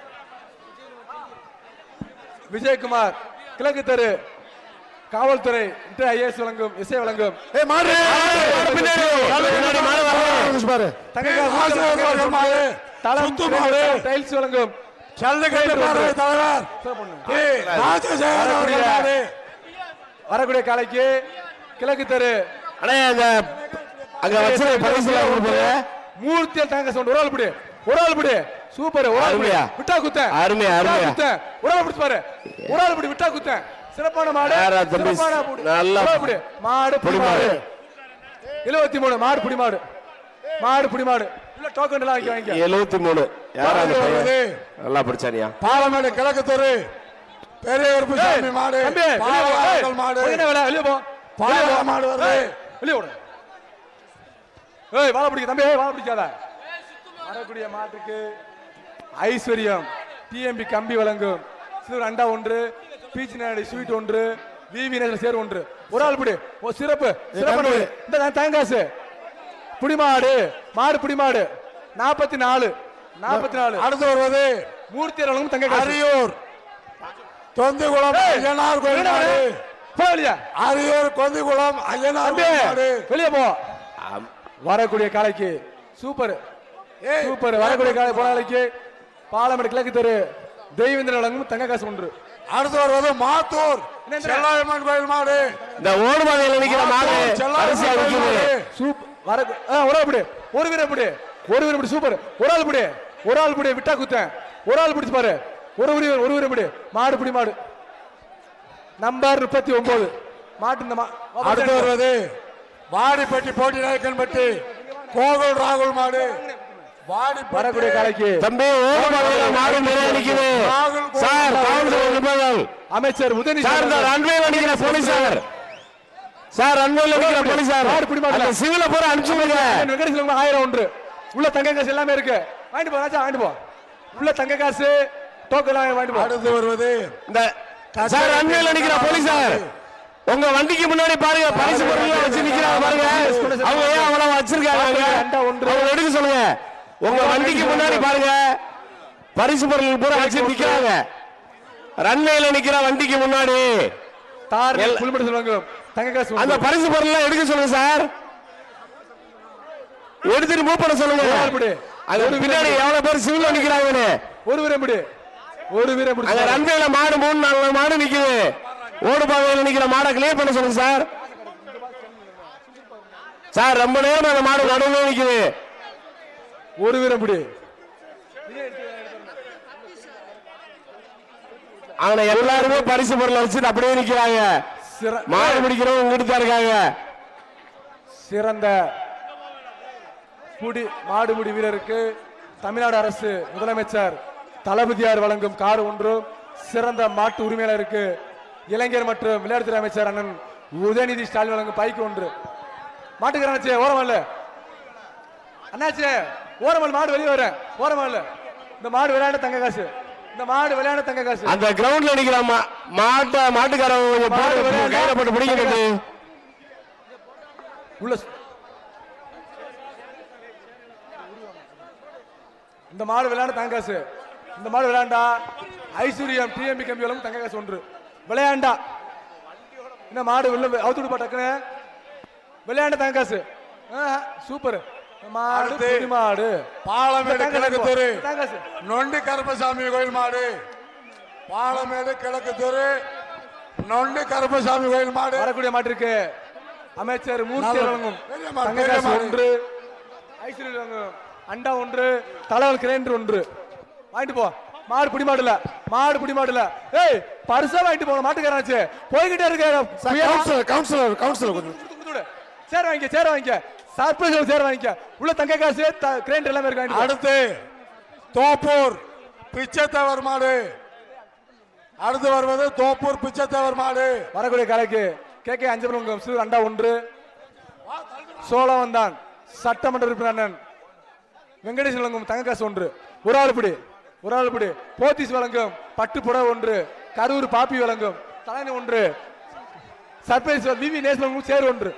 விஜயகுமார் கிழக்கு தெரு காவல்துறை இன்டர் ஐஏஎஸ் வழங்கும் இசை வழங்கும் ஏய் மாடு பின்னாடி பின்னாடி மாடு வரணும். பாரு தங்க ராஜசேகர் அவர்கள் மாடு தளம் சுத்து மாடு டைல்ஸ் வழங்கும் ஜல்லிக்கட்டு மாடு தலைவர் ஏய் ராஜசேகர் அவர்கள் மாடு வரக்கூடிய காலைக்கு கிழக்கு தெரு அண்ணே அந்த அங்க வச்சு பரிசு எல்லாம் கொடுப்பாங்க மூர்த்தியல் தங்க சவுண்ட் ஒரு ஆள் பிடி ஒரு ஆள் பிடி சூப்பர் ஒரு ஆள் பிடி அருமையா. விட்டா குத்த அருமையா, விட்டா அருமையா. குத்த ஒரு ஆள் பிடிச்சு பாரு ஒரு ஆள் பிடி விட்டா குத்த சிறப்பான மாடு யாரா தம்பி? சிறப்பான புடி. நல்லா ஒரு ஆள் பிடி மாடு புடி புடி மாடு மாடு. எழுபத்தி மூணு மாடு புடி மாடு மாடு புடி மாடு இல்ல டோக்கன் எல்லாம் வாங்கி வாங்கிக்க எழுபத்தி மூணு யாரா அந்த பையன் வருவது நல்லா படிச்சானியா பாலமேடு கிழக்கு தெரு பெரிய கருப்புசாமி மாடு தம்பி வெளிய போ. ஏய், பாலவாசல் மாடு கொஞ்ச நேரம் வெளிய போ பாலவா மாடு வருது ஏய், வெளிய ஓடு ஏய் வாழை பிடிக்க தம்பி ஏய், வாழை பிடிக்காத வரக்கூடிய மாட்டுக்கு ஐஸ்வர்யம் டிஎம்பி கம்பி வழங்கும் சிறு அண்டா ஒன்று பீச் நாடி ஸ்வீட் ஒன்று விவி நேசர் சேர் ஒன்று ஒரு ஆள் பிடி ஓ சிறப்பு சிறப்பான தம்பி. மாடு. இந்த தான் தேங்காசு புடிமாடு மாடு புடிமாடு நாற்பத்தி நாலு நாற்பத்தி நாலு அடுத்து வருவது மூர்த்தி வழங்கும் தங்க காசு அரியூர் தொந்திகுளம் ஐயனார் கோயில் மாடு போலியா அரியூர் கொந்திகுளம் ஐயனார் தம்பி கோயில் மாடு வெளியே போ ஆம். வரக்கூடிய காலைக்கு சூப்பர் ஏய், சூப்பர் வரக்கூடிய காலை போனாலைக்கு பாலமேடு கிழக்கு தெரு தெய்வேந்திர வழங்கும் தங்க காசு ஒன்று அடுத்து வருவது மாத்தூர் என்னது? செல்லாயம்மன் கோயில் மாடு இந்த ஓடு பாதையில் நிக்கிற மாடு செல்லாயம்மன் வரிசையா கோயில் நிக்குது மாடு. சூப் வர ஆ, ஒரு ஆள் பிடி ஒரு வீரர் பிடி ஒரு வீரர் பிடி சூப்பர் ஒரு ஆள் பிடி ஒரு ஆள் பிடி விட்டா குத்தேன் ஒரு ஆள் பிடிச்சு பாரு ஒரு வீரர் ஒரு வீரர் பிடி மாடு பிடி மாடு நம்பர் முப்பத்தி ஒன்பது மாட்டு இந்த மா- அடுத்து வருவது வாடிப்பட்டி போட்டி நாயக்கன்பட்டி கோகுல் ராகுல் மாடு வாடிப்பட்டி வரக்கூடிய காலைக்கு தம்பி ஓடு பாதையில மாடு நிறைய நிக்குது ராகுல் கோவில் சார் மாடு. காவல்துறை நிபுணர்கள் அமைச்சர் உதயநிதி சார் இந்த ரன்வேல நிக்கிற போலீசார் சார் ரன்வேல நிக்கிற போலீசார் மாடு பிடி மாடு. அந்த சிவில போற அனுப்பிச்சு விடுங்க வெங்கடேசன் ஆயிரம் ஒன்று உள்ள தங்க காசு எல்லாமே இருக்கு வாங்கிட்டு போ ராஜா வாங்கிட்டு போ உள்ள தங்க காசு டோக்கன் எல்லாம் வாங்கிட்டு போ அடுத்து வருவது இந்த சார் ரன்வேல நிக்கிற போலீசார் உங்க வண்டிக்கு முன்னாடி பாருங்க பரிசு பொருள் வச்சு நிக்கிறாங்க பாருங்க அவங்க ஏன் அவ்வளவு வச்சிருக்காங்க ரெண்டா ஒன்று. அவங்க எடுக்க சொல்லுங்க உங்க வண்டிக்கு முன்னாடி பாருங்க பரிசு பொருள் பூரா வச்சு நிக்கிறாங்க ரன்வேல நிக்கிற வண்டிக்கு முன்னாடி தார் எல்- புல்படி சொல்லுவாங்க தங்க காசு அந்த ஒன்று. பரிசு பொருள் எல்லாம் எடுக்க சொல்லுங்க சார் எடுத்துட்டு மூவ் பண்ண சொல்லுங்க ஒரு ஆள் பிடி. அது பின்னாடி எவ்வளவு பேர் சிவில் நிக்கிறாங்கன்னு ஒரு வீரர் பிடி ஒரு வீரர் அங்க பிடி ரன்வேல மாடு மூணு நாலு மாடு நிக்குது ஓடு பாதையில் நிக்கிற மாடை கிளியர் பண்ண சொல்லுங்க சார் சார் ரொம்ப நேரம் அந்த மாடு நடுவே நிக்குது ஒரு வீரம் பிடி அவனை எல்லாருமே பரிசு பொருள் வச்சுட்டு அப்படியே நிக்கிறாங்க சிற- மாடு பிடிக்கிறவங்க இங்கிட்டு தான் இருக்காங்க சிறந்த புடி மாடுபிடி வீரருக்கு தமிழ்நாடு அரசு முதலமைச்சர் தளபதியார் வழங்கும் கார் ஒன்றும் சிறந்த மாட்டு உரிமையாளருக்கு இளைஞர் மற்றும் விளையாட்டுத்துறை அமைச்சர் அண்ணன் உதயநிதி ஸ்டாலின் வழங்கும் பைக் ஒன்று மாட்டுக்காரனாச்சே ஓரமா இல்ல அண்ணாச்சே ஓரமல் மாடு வெளியே வர ஓரமா இல்ல இந்த மாடு விளையாட தங்க காசு இந்த மாடு விளையாட தங்க காசு அந்த கிரவுண்ட்ல நிக்கிற மா- மாட்டை மாட்டுக்காரங்க கொஞ்சம் மாடு போட்டு விளையாண்டா- கையில போட்டு பிடிக்கிறது உள்ள சு- இந்த மாடு விளையாட தங்க காசு இந்த மாடு விளையாண்டா ஐஸ்வர்யம் டிஎம்பி கம்பி வழங்கும் தங்க காசு ஒன்று விளையாண்டா இந்த மாடு உள்ள அவுத்து விடுப்பா டக்குன்னு விளையாண்ட தங்க காசு சூப்பர் மாடு அடுத்து. புலி மாடு பாலமேடு தங்க கிழக்கு காசு தெரு போ. தங்க காசு நொண்டி கருப்பசாமி கோயில் மாடு பாலமேடு கிழக்கு தெரு நொண்டி கருப்பசாமி கோயில் மாடு வரக்கூடிய மாட்டு இருக்கு அமைச்சர் மூர்த்தி நல்ல- வழங்கும் பெரிய மாடு, தங்க பெரிய காசு மாடு. ஒன்று ஐஸ்வர்யம் வழங்கும் அண்டா ஒன்று தலைவல் கிரைண்டர் ஒன்று வாங்கிட்டு போ மாடு பிடி மாடுல மாடு பிடி மாடுல ஏய் பரிசா வாங்கிட்டு போன மாட்டுக்காரனாச்சு போய்கிட்டே இருக்க கவுன்சிலர் கவுன்சிலர் கவுன்சிலர் கொஞ்சம் சேர் வாங்கிக்க சேர் வாங்கிக்க சர்ப்ரைஸ் சேர் வாங்கிக்க உள்ள தங்க காசு கிரைண்டர் எல்லாமே இருக்கு வாங்கிட்டு போ. அடுத்து தோப்பூர் பிச்சைத்தேவர் மாடு அடுத்து வருவது தோப்பூர் பிச்சைத்தேவர் மாடு வரக்கூடிய கலைக்கு கே கே அஞ்சபுரம் சிறு அண்டா ஒன்று சோழவந்தான் சட்டமன்ற உறுப்பினர் அண்ணன் வெங்கடேஷ் வழங்கும் தங்க காசு ஒன்று ஒரு ஆள் பிடி ஒரு ஆள் பிடி போத்தீஸ் வழங்கும் பட்டு புடவை ஒன்று கரூர் பாப்பி வழங்கும் தலைமை ஒன்று சர்ப்ரைஸ் விவி நேஸ் வழங்கும் சேர் ஒன்று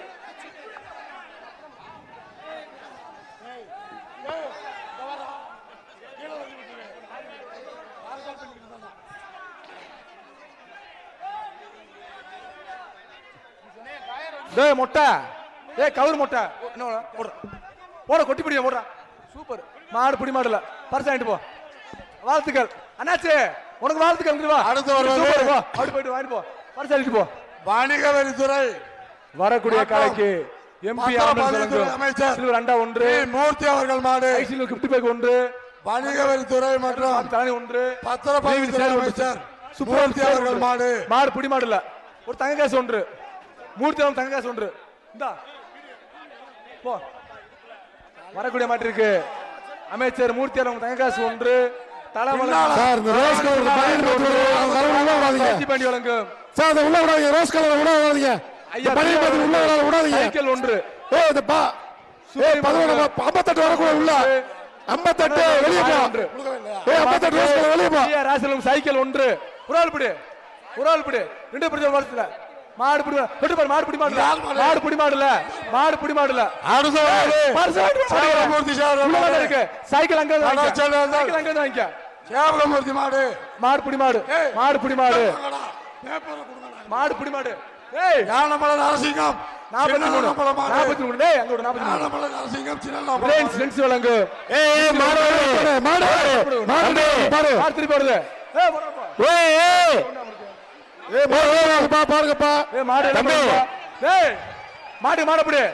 டேய் மொட்டை ஏய் கவுர் மொட்டை என்ன வேணும்? போடுறா போட கொட்டி பிடிக்க போடுறா சூப்பர் மாடு பிடி மாடுல பரிசு வாங்கிட்டு போ வாழ்த்துக்கள் அண்ணாச்சி உனக்கு வாழ்த்துக்கள் இங்கிட்டு வா அடுத்து வருவது- சூப்பர், போ அப்படி போயிட்டு வாங்கிட்டு போ பரிசு அடிட்டு போ வணிக வரித்துறை வரக்கூடிய மற்றும் கலைக்கு எம்பி பத்திரப்பதிவுத்துறை அமைச்சர் சில்வர் அண்டா ஒன்று டி. மூர்த்தி அவர்கள் மாடு ஐசியில் கிஃப்ட் பேக் ஒன்று வணிக வரித்துறை மற்றும் தலைமை ஒன்று பத்திரப்பதிவுத்துறை சேர் ஒன்று. அமைச்சர் சூப்பர் மூர்த்தி சேர் அவர்கள் ஒன்று. மாடு மாடு பிடி மாடு இல்ல ஒரு தங்க காசு ஒன்று மூர்த்தி அவன் தங்க காசு ஒன்று இந்தா போ வரக்கூடிய மாட்டு இருக்கு அமைச்சர் மூர்த்தி அவன் தங்க காசு ஒன்று தலைமலை சார், இந்த ரோஸ் கலர் பனியன் போட்டு அவங்க கலர் உள்ள விடாதீங்க. பாண்டி வழங்கும் சார் அதை உள்ள விடாதீங்க ரோஸ் கலர் உள்ள விடாதீங்க ஐயா பனியன் பார்த்து உள்ள விடாத விடாதீங்க சைக்கிள் ஒன்று ஏய் இந்த பா ஏய் பதினொன்று ஐம்பத்தெட்டு வரக்கூடாது உள்ள ஐம்பத்தெட்டு வெளியே போ ஒன்று. ஏய் ஐம்பத்தெட்டு ரோஸ் கலர் வெளியே போ ஐயா, ராசலும் சைக்கிள் ஒன்று ஒரு ஆள் பிடி ஒரு ஆள் பிடி ரெண்டு பிடிச்ச வருஷத்துல மாடு பிடி தொட்டு பாரு மாடு பிடி மாடுல மாடு பிடி மாடுல மாடு பிடி மாடுல அடுத்த பரிசு வாங்கிட்டு வா. சேவகமூர்த்தி சார் உள்ள வேலை இருக்கு சைக்கிள் அங்க இருந்து அதான் வாங்கிக்க. சரி, அதான். சைக்கிள் அங்க இருந்து வாங்கிக்க சேவகமூர்த்தி மாடு மாடு பிடி மாடு மாடு பிடி மாடு பேப்பரை கொடுங்கடா. மாடு பிடி மாடு ஏய் ஞானமலை நரசிங்கம் நாற்பத்தி மூணு சின்னமலை மாடு நாற்பத்தி மூணு டேய் அங்க ஒரு நாற்பத்தி மூணு ஞானமலை நரசிங்கம் சின்ன ரிலையன்ஸ் லென்ஸ் வழங்கு ஏய் ஏய், மாடு வருது. மாடு தம்பி. பாரு மாடு திருப்பி வருது ஏய் போடுறப்பா. ஏய் ஏய் ஏய் மாடு பா பாருங்கப்பா ஏய் மாடு என்ன தம்பி. பண்ணுப்பா? டேய் மாடு மாடு பிடி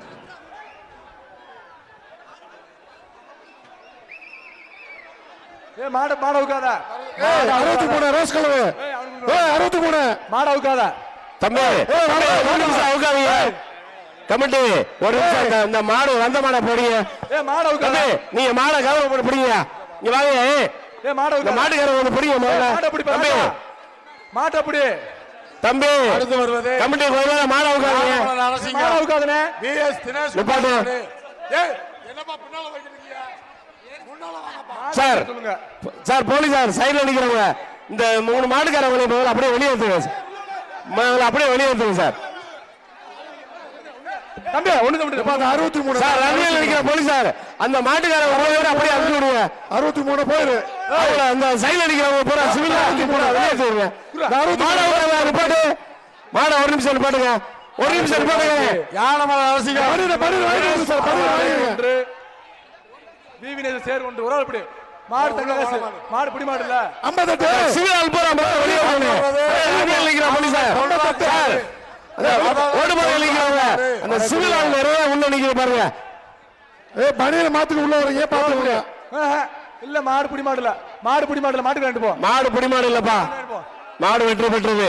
ஏய் மாடு மாடு அவுக்காத ஏய் அறுபத்தி மூணு ரோஸ் கலர் ஏய் அவனுக்கு ஏய் அறுபத்தி மூணு மாடு அவுக்காத தம்பி தம்பி, ஒரு நிமிஷம் அவுக்காதீங்க கமிட்டி ஒரு நிமிஷம் இந்த- இந்த மாடு வந்த மாடை போடுங்க ஏய் மாடு அவுக்காத தம்பி நீங்க மாடை கவனம் போட்டு பிடிங்க இங்க வாங்க ஏய், ஏய் மாடு இந்த அவுக்காத மாட்டுக்காரர் வந்து பிடிங்க முதல்ல மாட்டை பிடி தம்பி மாட்டை பிடி தம்பி அடுத்து வருவது கமிட்டி கொஞ்ச நேரம் மாடை அவுக்காதீங்க ஞானமலை மாடு நரசிங்கம் அவுக்காதனே விஎஸ் தினேஷ் நிப்பாட்டு. மாடு. ஏய் என்னப்பா பின்னால வைக்கிறீங்க முன்னால வாங்கப்பா சார் சொல்லுங்க சார் போலீஸார் சைடுல நிக்கிறவங்க இந்த மூணு மாட்டுக்காரங்களை முதல்ல அப்படியே வெளியே எடுத்துங்க முதல்ல அப்படியே வெளியே எடுத்துங்க சார் தம்பி ஒண்ணு தம்பி அந்த அறுபத்தி மூணு சார் ரன்னியில் நிக்கிற போலீஸார் அந்த மாட்டுக்காரங்க ஒரு பேர் அப்படியே அனுப்பி விடுங்க அறுபத்தி மூணு போயிரு அவங்கள அந்த சைடுல நிக்கிறவங்க பூரா சிவில் அனுப்பி பூரா வெளியே எடுத்துருங்க மாடை விடுங்க நிப்பாட்டு மாடை ஒரு நிமிஷம் நிப்பாட்டுங்க ஒரு நிமிஷம் நிப்பாட்டுங்க ஞானமலை நரசிங்கம் பதினொன்று, பதினொன்று, பதினொன்று சார் பதினொன்று ஒன்று விவி நேச சேர் ஒன்று ஒரு ஆள் பிடி மாடு தங்க காசு மாடு பிடி மாடு இல்ல ஐம்பத்தெட்டு சிவில் அல்போராம் வெளியே போகணும் அணியில் நிற்கிற போலீசார் சார் ஓடுபாடு நிற்கிறவங்க அந்த சிவில் ஆள் நிறைய உள்ள நிற்கிற பாருங்க ஏ பணியில மாத்துக்கு உள்ள வரீங்க பாத்துக்கோங்க ஆஹா, இல்ல மாடு பிடி மாடு இல்ல மாடு பிடி மாடு இல்ல மாட்டுக்கு ரெண்டு போ மாடு பிடிமாடு இல்லப்பா ரெண்டு போ மாடு வெற்றி பெற்றது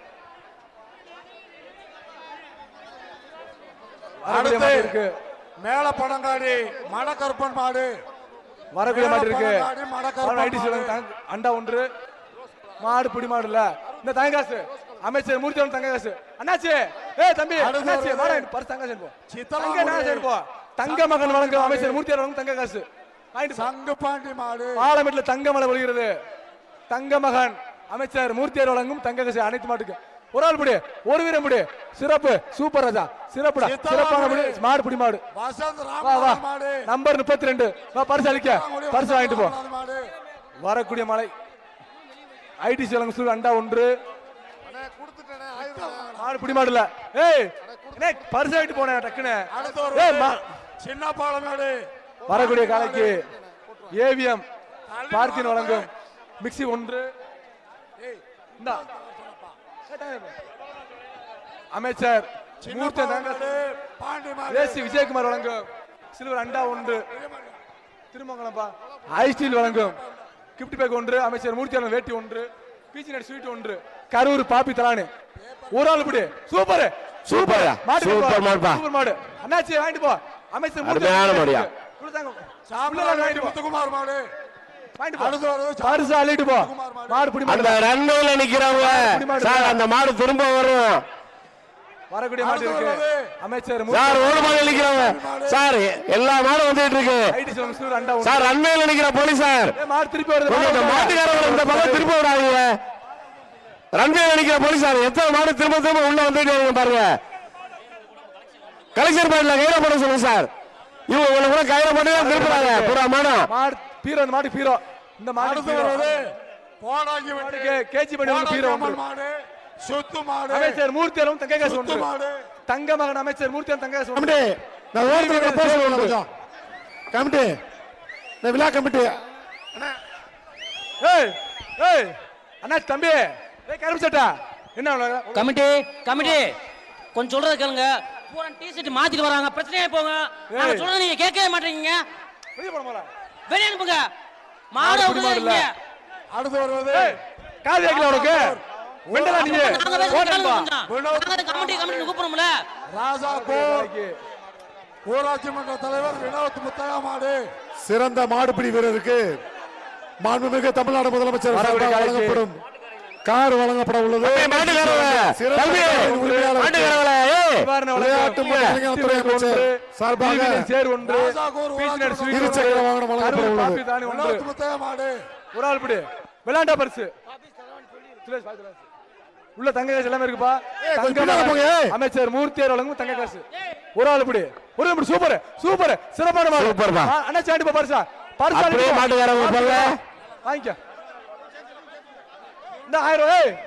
வரக்கூடிய மாடு இருக்கு மேல பணங்காடி மடக்கருப்பன் மாடு வரக்கூடிய மாடு இருக்கு மேலப்பழங்காடி, மடக்கருப்பன் ஐடி சொல்லுங்க மாடு. தங்க- அண்டா ஒன்று மாடு பிடி மாடு இல்ல இந்த தங்க காசு அமைச்சர் மூர்த்தி தங்க காசு அண்ணாச்சி ஏய் தம்பி அடுத்து அண்ணாச்சி வருது. மாடு பரிசு தங்க காசு போ சித்தலா தங்க மாடு. காசு போ தங்க மகன் வழங்கும் அமைச்சர் மூர்த்தி வழங்கும் தங்க காசு வாங்கிட்டு போ. சங்கு பாண்டி மாடு பாலமேட்டில் தங்க மலை பொழிகிறது தங்க மகன் அமைச்சர் மூர்த்தியார் வழங்கும் தங்க காசு அனைத்து மாட்டுக்கு ஒரு ஆள் முடி ஒரு வீரம் முடி சிறப்பு சூப்பர் ராஜா சிறப்புடா சித்தலா சிறப்பான முடி மாடு. மாடு பிடி மாடு வசந்த் வா வா ராமநாத மாடு நம்பர் முப்பத்தி ரெண்டு வா பரிசு அளிக்க பரிசு வாங்கிட்டு போ ராமநாத மாடு வரக்கூடிய மலை ஐடி சிலங்க சூழ் அண்டா ஒன்று அண்ணே, கொடுத்துட்டேனே, ஆயிரம் மாடு பிடி மாடு இல்ல ஏய் என்ன பரிசு வாங்கிட்டு போனேன் டக்குன்னு அடுத்து ஒரு ஏய் மா- சின்ன பாலமேடு வரக்கூடிய காலைக்கு ஏவிஎம் பார்க்கின் வழங்கும் மிக்ஸி ஒன்று இந்தா. அமைச்சர் சின்ன மூர்த்தி தாங்க பாலமேடு பாண்டி மாடு ஏசி விஜயகுமார் வழங்கும் சில்வர் அண்டா ஒன்று திருமங்கலம்பா ஐஸ்டீல் வழங்கும் கிஃப்ட் பேக் ஒன்று அமைச்சர் மூர்த்தியாளன் வேட்டி ஒன்று பீச்சி நட் ஸ்வீட் ஒன்று கரூர் பாப்பி தலானு ஒரு ஆள் இப்படி சூப்பர் சூப்பர் மாட்டு சூப்பர் மாடுப்பா சூப்பர் மாடு அண்ணாச்சி வாங்கிட்டு போ அமைச்சர் மூர்த்தி அருமையான மாடியா. கொடுத்தாங்க சாப்பிட வாங்கிட்டு போ முத்துக்குமார் மாடு வாங்கிட்டு போ அடுத்து வருது பரிசு அள்ளிட்டு போ மாடு பிடி அந்த மாடு ரன்வேல நிக்கிறவங்க பிடி மாடு. சார் அந்த மாடு திரும்ப வரும் வரக்கூடிய மாடு அடுத்து இருக்கு வருது. அமைச்சர் சார் ஓடு மாடு நிக்கிறவங்க சார் எல்லா மாடும் வந்துட்டு இருக்கு ஐடி சிலங்க சூழ் அண்டா ஒன்று சார் ரன்வேல நிக்கிற போலீசார் ஏய், மாடு திருப்பி வருது கொஞ்சம் இந்த மாடு மாட்டுக்காரங்க இந்த பக்கம் திரும்ப விடாதீங்க ரன்வேல நிக்கிற போலீசார் எத்தனை மாடு திரும்ப திரும்ப உள்ள வந்துட்டு இருக்காங்க பாருங்க கலெக்டர் பேட்ல கையில போட சொல்லுங்க சார் இவங்க உங்களை கூட கையில போட்டு தான் திருப்புறாங்க பூரா மாடம் மாடு பீரோ இந்த மாடு பீரோ இந்த மாடு அடுத்து பீரோ வருது போடாங்கி வெட்டி மாடுக்கு கேஜி பண்ணி ஒன்று பீரோ ஒன்று மாடு சொத்து மாடு அமைச்சர் மூர்த்தியாலும் தங்க காசு சொத்து ஒன்று மாடு தங்க மகன் அமைச்சர் மூர்த்தியாலும் தங்க காசு ஒன்று கமிட்டி நான் ஓரத்தில் பேச கொஞ்சம் கமிட்டி இந்த விழா கமிட்டி ஏய் ஏய் அண்ணா தம்பி ஏய் கருப்பு சட்டா என்ன உனக்கு? கமிட்டி கமிட்டி கொஞ்சம் சொல்றத கேளுங்க பூரா டி ஷர்ட் மாத்திட்டு வராங்க பிரச்சனையே போங்க நாங்க ஏய். சொல்றத நீங்க கேட்கவே மாட்டேங்கீங்க வெளிய போட போல வெளியே அனுப்புங்க மாடு மாடு பிடி மாடு இல்ல. விடுங்க அடுத்து வருவது ஏய் காது கேட்கல உனக்கு வெண்டலா நீங்க நாங்க பேசுறது ஓட்டன்பா கேளுங்க கொஞ்சம். நாங்க கமிட்டி கமிட்டி கூப்பிடுறோம்ல ராஜா கோர் ஊராட்சி மன்ற தலைவர் வினோத் முத்தையா மாடு சிறந்த மாடுபிடி வீரருக்கு மாண்புமிகு தமிழ்நாடு முதலமைச்சர் வரக்கூடிய சார்பாக காலைக்கு. வழங்கப்படும் கார் வழங்கப்பட உள்ளது மாட்டுக்காரங்க சிறந்த தம்பி உரிமையாளருக்கு மாட்டுக்காரங்களே ஏய் நிவாரண விளையாட்டு வழங்கும் மற்றும் இளைஞர் துறை ஒன்று அமைச்சர் சார்பாக டிவியின் சேர் ஒன்று ராஜாகோர் பீச்நட் ஊராட்சி ஸ்வீட் இருசக்கர ஒன்று, வாகனம் வழங்கப்பட கரும்பு உள்ளது. காப்பி தானி ஒன்று வினோத் முத்தையா மாடு ஒரு ஆள் பிடி விளையாண்டா பரிசு சுரேஷ், பாத்து சுரேஷ். உள்ள தங்க காசு எல்லாமே இருக்குப்பா ஏய், கொஞ்சம் தங்க பின்னால போங்க, ஏய். அமைச்சர் மூர்த்தியார் வழங்கும் தங்க காசு ஒரு ஆள் பிடி ஒரு ஆள் பிடி சூப்பர் சூப்பர் சிறப்பான மாடு சூப்பர்ப்பா. ஆ, அண்ணா சாண்டி பா பரிசா பரிசா அப்படியே அடிப்பா. மாட்டுக்காரங்க போங்க. வாங்கிக்க இந்த ஆயிரம் ரூபாய் ஏய்,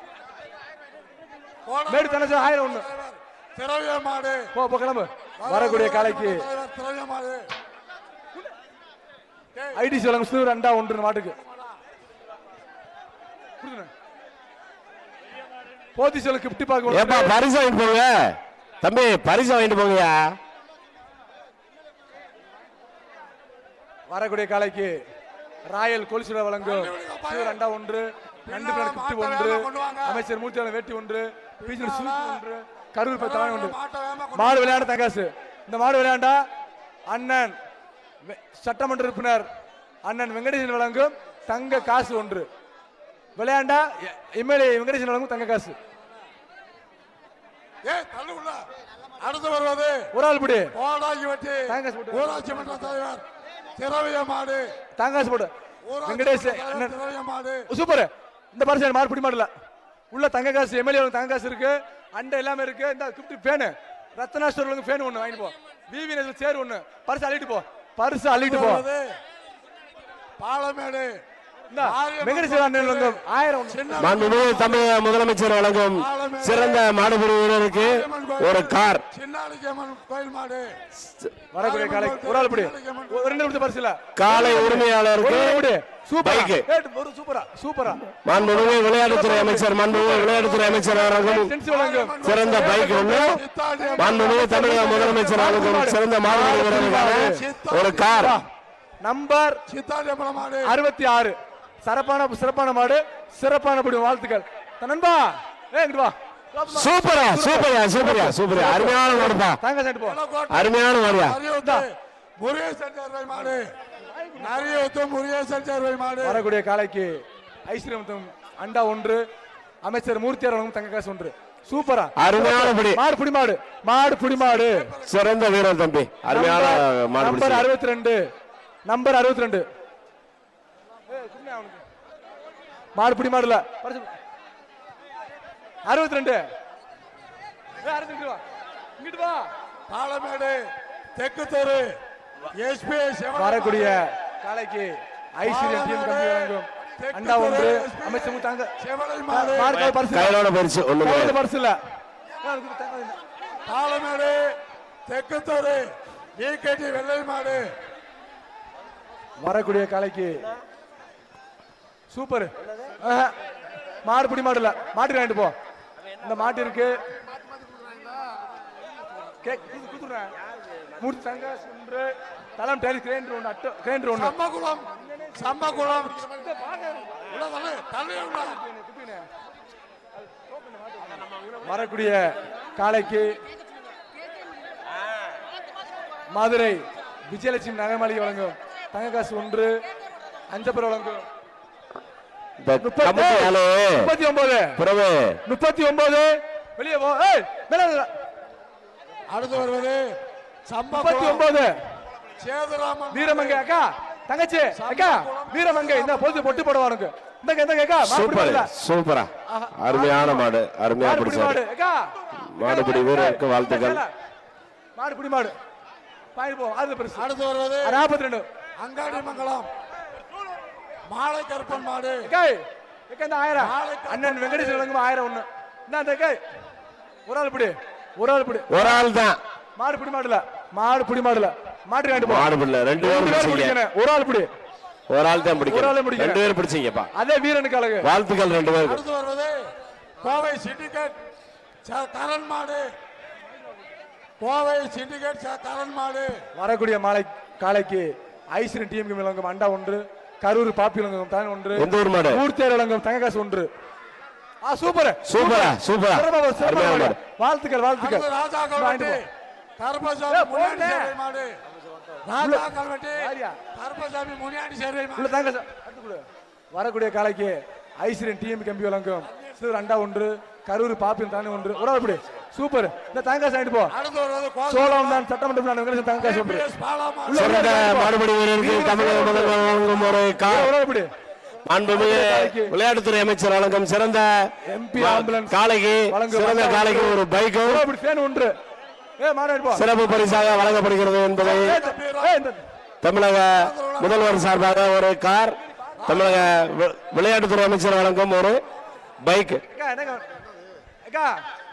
மேடு தனசு ஆயிரம் ஒண்ணு திரவிய மாடு போ போ கிளம்பு வரக்கூடிய காலைக்கு தலைவர் திரவிய மாடு ஐடி வழங்கும் சிறு அண்டா ஒன்று மாட்டுக்கு கொடுங்க. போத்தீஸ்வரர் கிப்டி பார்க்க ஏப்பா பரிசு வாங்கிட்டு போங்க தம்பி பரிசு வாங்கிட்டு போங்கயா வரக்கூடிய காலைக்கு ராயல் கொலுசுட வழங்கும் சிறு அண்டா ஒன்று நண்டு பிளான் கிப்டி ஒன்று அமைச்சர் மூர்த்தியாளர் வேட்டி ஒன்று பீச்சர் சூட் ஒன்று கரூர் பத்து தலைமை ஒன்று மாட்டை வேகமா கொண்டு மாடு விளையாண்ட தங்காசு இந்த மாடு விளையாண்டா அண்ணன் வெ- சட்டமன்ற உறுப்பினர் அண்ணன் வெங்கடேசன் வழங்கும் தங்க காசு ஒன்று விளையாண்டா எம்எல்ஏ வெங்கடேசன் வழங்கும் தங்க காசு ஏய் தள்ளு உள்ள அடுத்து வருவது ஒரு ஆள் பிடி போடாங்கி வெட்டி தேங்காய் போட்டு. ஊராட்சி மன்ற தலைவர் திரவிய மாடு தங்காசு போடு ஊராட்சி வெங்கடேஷ் மன்ற தலைவர் அண்ணன் திரவிய மாடு சூப்பர் இந்த பரிசு மாடு பிடி மாடல உள்ள தங்க காசு எம்எல்ஏ தங்க காசு இருக்கு அண்டை எல்லாமே இருக்கு இந்த gift fan Ratna store fan ஒன்று வாங்கிட்டு போ விவி நேசல் சேர் ஒன்று பரிசு அள்ளிட்டு போ பரிசு அள்ளிட்டு போ வருவது பாலமேடு இந்தா, வெங்கடேஸ்வர அண்ணன் வழங்கும் ஆயிரம் ஒண்ணு. மாண்புமிகு தமிழக முதலமைச்சர் வழங்கும் சிறந்த மாடுபிடி வீரருக்கு ஒரு கார் சின்னாளிக்கம்மன் கோயில் மாடு வரக்கூடிய காலை ஒரு ஆள் பிடி ஒரு ரெண்டு நிமிஷம் பரிசு இல்ல காலை உரிமையாளருக்கு ஒரு பிடி சூப்பரா பைக்கு. ஏய், ஒரு சூப்பரா சூப்பரா மாண்புமிகு விளையாட்டுத்துறை அமைச்சர் மாண்புமிகு விளையாட்டுத்துறை அமைச்சர் வழங்கும் சென்ஸ் வழங்கும் சிறந்த பைக் ஒன்று மாண்புமிகு தமிழக முதலமைச்சர் வழங்கும் சிறந்த மாடுபிடி வீரருக்கான ஒரு கார் நம்பர் சித்தாண்டியம்மன் மாடு அறுபத்தி ஆறு சிறப்பான சிறப்பான மாடு சிறப்பான படி வாழ்த்துக்கள் த நண்பா ஏ இங்கிட்டு வா சூப்பரா சூப்பரா சூப்பரா சூப்பரா அருமையான மாடுப்பா தாங்க சைடு போ அருமையான மாடுயா அரியோத்து முருகேசன் சேர்வை மாடு நரியோத்து முருகேசன் சேர்வை மாடு வரக்கூடிய காலைக்கு ஐஸ்வர்யமத்தம் அண்டா ஒன்று அமைச்சர் மூர்த்தியார் வழங்கும் தங்க காசு ஒன்று சூப்பரா அருமையான படி மாடு புடி மாடு மாடு புடி மாடு சிறந்த வீரர் தம்பி அருமையான மாடு நம்பர் பிடிச்சி. அறுபத்தி ரெண்டு நம்பர் அறுபத்தி ரெண்டு மாடு பிடி மாடுல அறுபத்தி ரெண்டு அறுபத்தி வா இங்கிட்டு வா பாலமேடு தெற்கு தெரு எஸ்பி வரக்கூடிய காலைக்கு ஐஸ்வர்யம் டீம் கம்பி வழங்கும் அண்டா ஒன்று அமைச்சர் தாங்க செவலை மாடு மாடு கால் பரிசு கையிலோட பரிசு ஒண்ணு கையில கிடையாது. பரிசு இல்ல பாலமேடு தெற்கு தெரு டிகேடி வெள்ளை மாடு வரக்கூடிய காலைக்கு சூப்பர் ஆஹா. மாடு பிடி மாடு இல்ல மாட்டு வாங்கிட்டு போ இந்த மாட்டு இருக்கு கேக் குடு- குடுத்துடுறேன். மூணு தங்க ஒன்று தலம் டேலி கிரைண்டர் ஒன்று அட்டை கிரைண்டர் ஒன்று சம்மகுளம் சம்மகுளம் உள்ள தள்ளு, தள்ளி உள்ள. வரக்கூடிய காலைக்கு மதுரை விஜயலட்சுமி நகைமாளிகை வழங்கும் தங்க காசு ஒன்று அஞ்சப்பர் வழங்கும் இந்த கமிட்டியாலே முப்பத்தி ஒன்பது பிறகு முப்பத்தி ஒன்பது வெளியே போ ஏய், மேல வா. அடுத்து வருவது முப்பத்தி சம்பகுளம் ஒன்பது சேதுராமன் வீரமங்கை அக்கா தங்கச்சி அக்கா வீரமங்கை இந்த பொழுது பொட்டு போடுவானுங்க இந்த இந்த அக்கா மாப்பிள்ளை சூப்பர் இல்ல. சூப்பரா அருமையான மாடு அருமையா மாடு பிடி மாடு பிடிச்சாரு அக்கா மாடுபிடி வீரருக்கு வாழ்த்துக்கள் மாடு பிடி மாடு பாயிட்டு போ அது பெருசு அடுத்து வருவது நாற்பத்தி ரெண்டு அங்காடி மங்கலம் மாலை கருப்பன் மாடு அக்கா அக்கா இந்த ஆயிரம் அண்ணன் வெங்கடேஷ் வழங்கும் ஆயிரம் ஒண்ணு இந்த அந்த அக்கா ஒரு ஆள் பிடி ஒரு ஆள் பிடி ஒரு ஆள் தான் மாடு பிடி மாடுல மாடு பிடி மாடுல மாட்டு வாங்கிட்டு போ மாடு பிள்ளை ரெண்டு ரெண்டு பேரும் பேர் பிடிச்சீங்க பிடிக்கணும் ஒரு ஆள் பிடி ஒரு ஆள் தான் ஒரு ஆளே பிடிக்கணும் பிடிக்கிறேன். ரெண்டு பேரும் பிடிச்சீங்கப்பா அதே வீரனுக்கு அழகு வாழ்த்துக்கள் ரெண்டு பேருக்கும் அடுத்து வருவது கோவை சிண்டிகேட் ச- கரண் மாடு கோவை சிண்டிகேட் ச- கரண் மாடு வரக்கூடிய மாலை காலைக்கு ஐஸ்வரன் டீமுக்கு விளங்கும் அண்டா ஒன்று கரூர் பாப்பி விளங்கும் தான் ஒன்று எந்த ஊர் மாடு மூர்த்தியார் விளங்கும் தங்க காசு ஒன்று ஆ சூப்பர் சூப்பரா சூப்பரா சிறப்பா போடு, சிறப்பா அருமையான போடு. மாடு வாழ்த்துக்கள் வாழ்த்துக்கள் அடுத்து ராஜா வாங்கிட்டு கல்வெட்டி போ. கருப்பசாமி ஏய், முனியாண்டி போடுண்ணே. சேர்வை மாடு ராஜா கல்வெட்டி யாரியா? கருப்பசாமி முனியாண்டி சேர்வை உள்ள மாடு தாங்க சார். அடுத்து கொடு. வரக்கூடிய காலைக்கு ஐஸ்வரன் டீம் கம்பி விளங்கும் சிறு அண்டா ஒன்று கரூர் பாப்பின் தானே ஒன்று ஒரு ஆள் இப்படி சூப்பர் இந்த தங்க காசு வாங்கிட்டு போ அடுத்து வருவது கோவை சோழம் தான் சட்டமன்றம் நான் வெங்கடேசன் தங்க காசு ஒன்று PS பாலா மாடு உள்ள சிறந்த வாங்கிட்டு போ. மாடுபிடி வீரருக்கு தமிழக முதல்வர் வழங்கும் ஒரு கார் ஒரு ஆள் இப்படி மாண்புமிகு விளையாட்டுத்துறை அமைச்சர் வழங்கும் சிறந்த MP மா- ambulance காளைக்கு வழங்கும் சிறந்த வந்த காளைக்கு ஒன்று. ஒரு பைக்கும் ஒரு ஆள் இப்படி ஃபேன் ஒன்று ஏ மாடு போ சிறப்பு பரிசாக வழங்கப்படுகிறது என்பதை ஏய், இந்த- ஏய், இந்த- தமிழக முதல்வர் சார்பாக ஒரு கார் தமிழக வி- விளையாட்டுத்துறை அமைச்சர் வழங்கும் ஒரு பைக் அக்கா என்னங்க அக்கா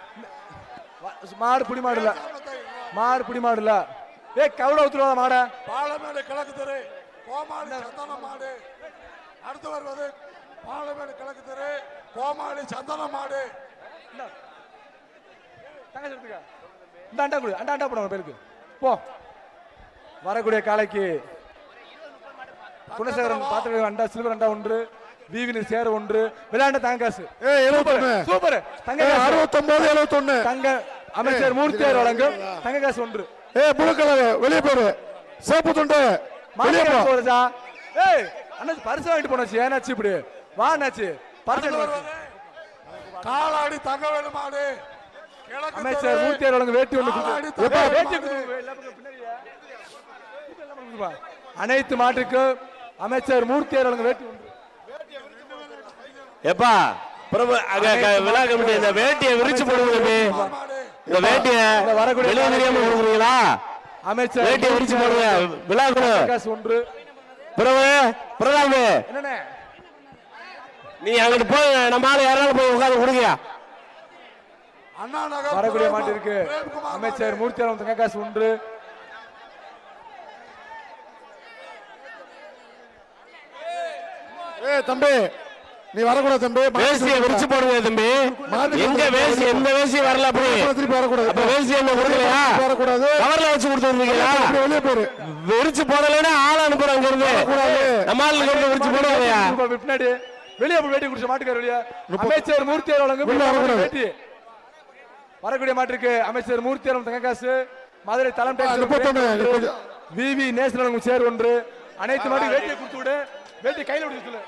வா- மாடு புடி மாடு இல்ல மாடு புடி மாடு இல்ல ஏ கவுட ஊத்துருவா மாட பாலமேடு கிழக்கு தெரு கோமாளி சந்தன மாடு அடுத்து வருவது பாலமேடு கிழக்கு தெரு கோமாளி சந்தன மாடு தங்கச்சி எடுத்துக்க இந்த அண்டா கொடு அண்டா அண்டா போடுங்க பேருக்கு போ வரக்கூடிய காலைக்கு குணசேகரன் பாத்திர அண்டா சில்வர் அண்டா ஒன்று விவினி சேர ஒன்று விளையாண்ட தங்க காசு ஏய் எழுபத்தொன்னு சூப்பர் தங்க காசு அறுபத்தொன்பது எழுபத்தொன்னு தங்க அமைச்சர் மூர்த்தியார் வழங்கும் தங்க காசு ஒன்று ஏய் புழு கலர் வெளியே போடு சேப்பு துண்டு வெளியே போ மாட்டு போறதா ஏய் அண்ணாச்சி பரிசு வாங்கிட்டு போனாச்சு ஏனாச்சு இப்படி வா அண்ணாச்சி பரிசு வாங்கிட்டு போனாச்சு. காலாடி தங்கவேலு மாடு கிழக்கு அமைச்சர் தெரு. மூர்த்தியார் வழங்கும் வேட்டி ஒன்று காலாடி கொடுத்து- எப்பா, தங்கவேலு வேட்டி மாடு. கொடுத்து- எல்லா பக்கம் பின்னாடியா? கொடுப்பா. அனைத்து மாட்டுக்கும் அமைச்சர் மூர்த்தியார் வழங்கும் வேட்டி ஒன்று எப்பா பிரபு அங்க க- விழா கமிட்டி இந்த வேட்டியை விரிச்சு போடுங்க தம்பி. மாடு இந்த வேட்டியை இந்த வரக்கூடிய வெளியே தெரியாம கொடுக்குறீங்களா அமைச்சர் வேட்டியை விரிச்சு போடுங்க விழா குழு காசு ஒன்று பிரபு பிரதாபு என்னண்ணே நீ அங்கிட்டு போய் நம்ம ஆளு யாராலும் போய் உட்காந்து கொடுங்கயா அண்ணா நகர் வரக்கூடிய பிரேம் மாட்டிற்கு பிரேம்குமார் அமைச்சர் மூர்த்தியாரம் தங்ககாசு ஒன்று ஏய் தம்பி நீ வரக்கூடாது தம்பி வேசியை விரிச்சு போடுங்க தம்பி எங்க வேசி எந்த வேசியும் வரல அப்படி திருப்பி வரக்கூடாது அப்ப வேசி என்ன கொடுக்கலையா வரக்கூடாது கவர்ல வச்சு கொடுத்துருந்தீங்களா திருப்பி வெளியே போயிரு விரிச்சு போடலைன்னா ஆள் அனுப்புறோம் அங்க இருந்து நம்ம ஆளுக்கு வந்து விரிச்சு போடுவாங்கயா பின்னாடி வெளியே போய் வேட்டி குடிச்ச மாட்டுக்கார் வெளியே அமைச்சர் மூர்த்தியார் வழங்கும் உள்ள வரக்கூடாது. வேட்டி வரக்கூடிய மாட்டிற்கு அமைச்சர் மூர்த்தியாரம் தங்ககாசு மதுரை தலைமை ஆ, முப்பத்தொன்னு, முப்பது. விவி நேசன் வழங்கும் சேர் ஒன்று அனைத்து மாட்டுக்கு வேட்டியை கொடுத்து விடு வேட்டி கையில விடுக்க சொல்லு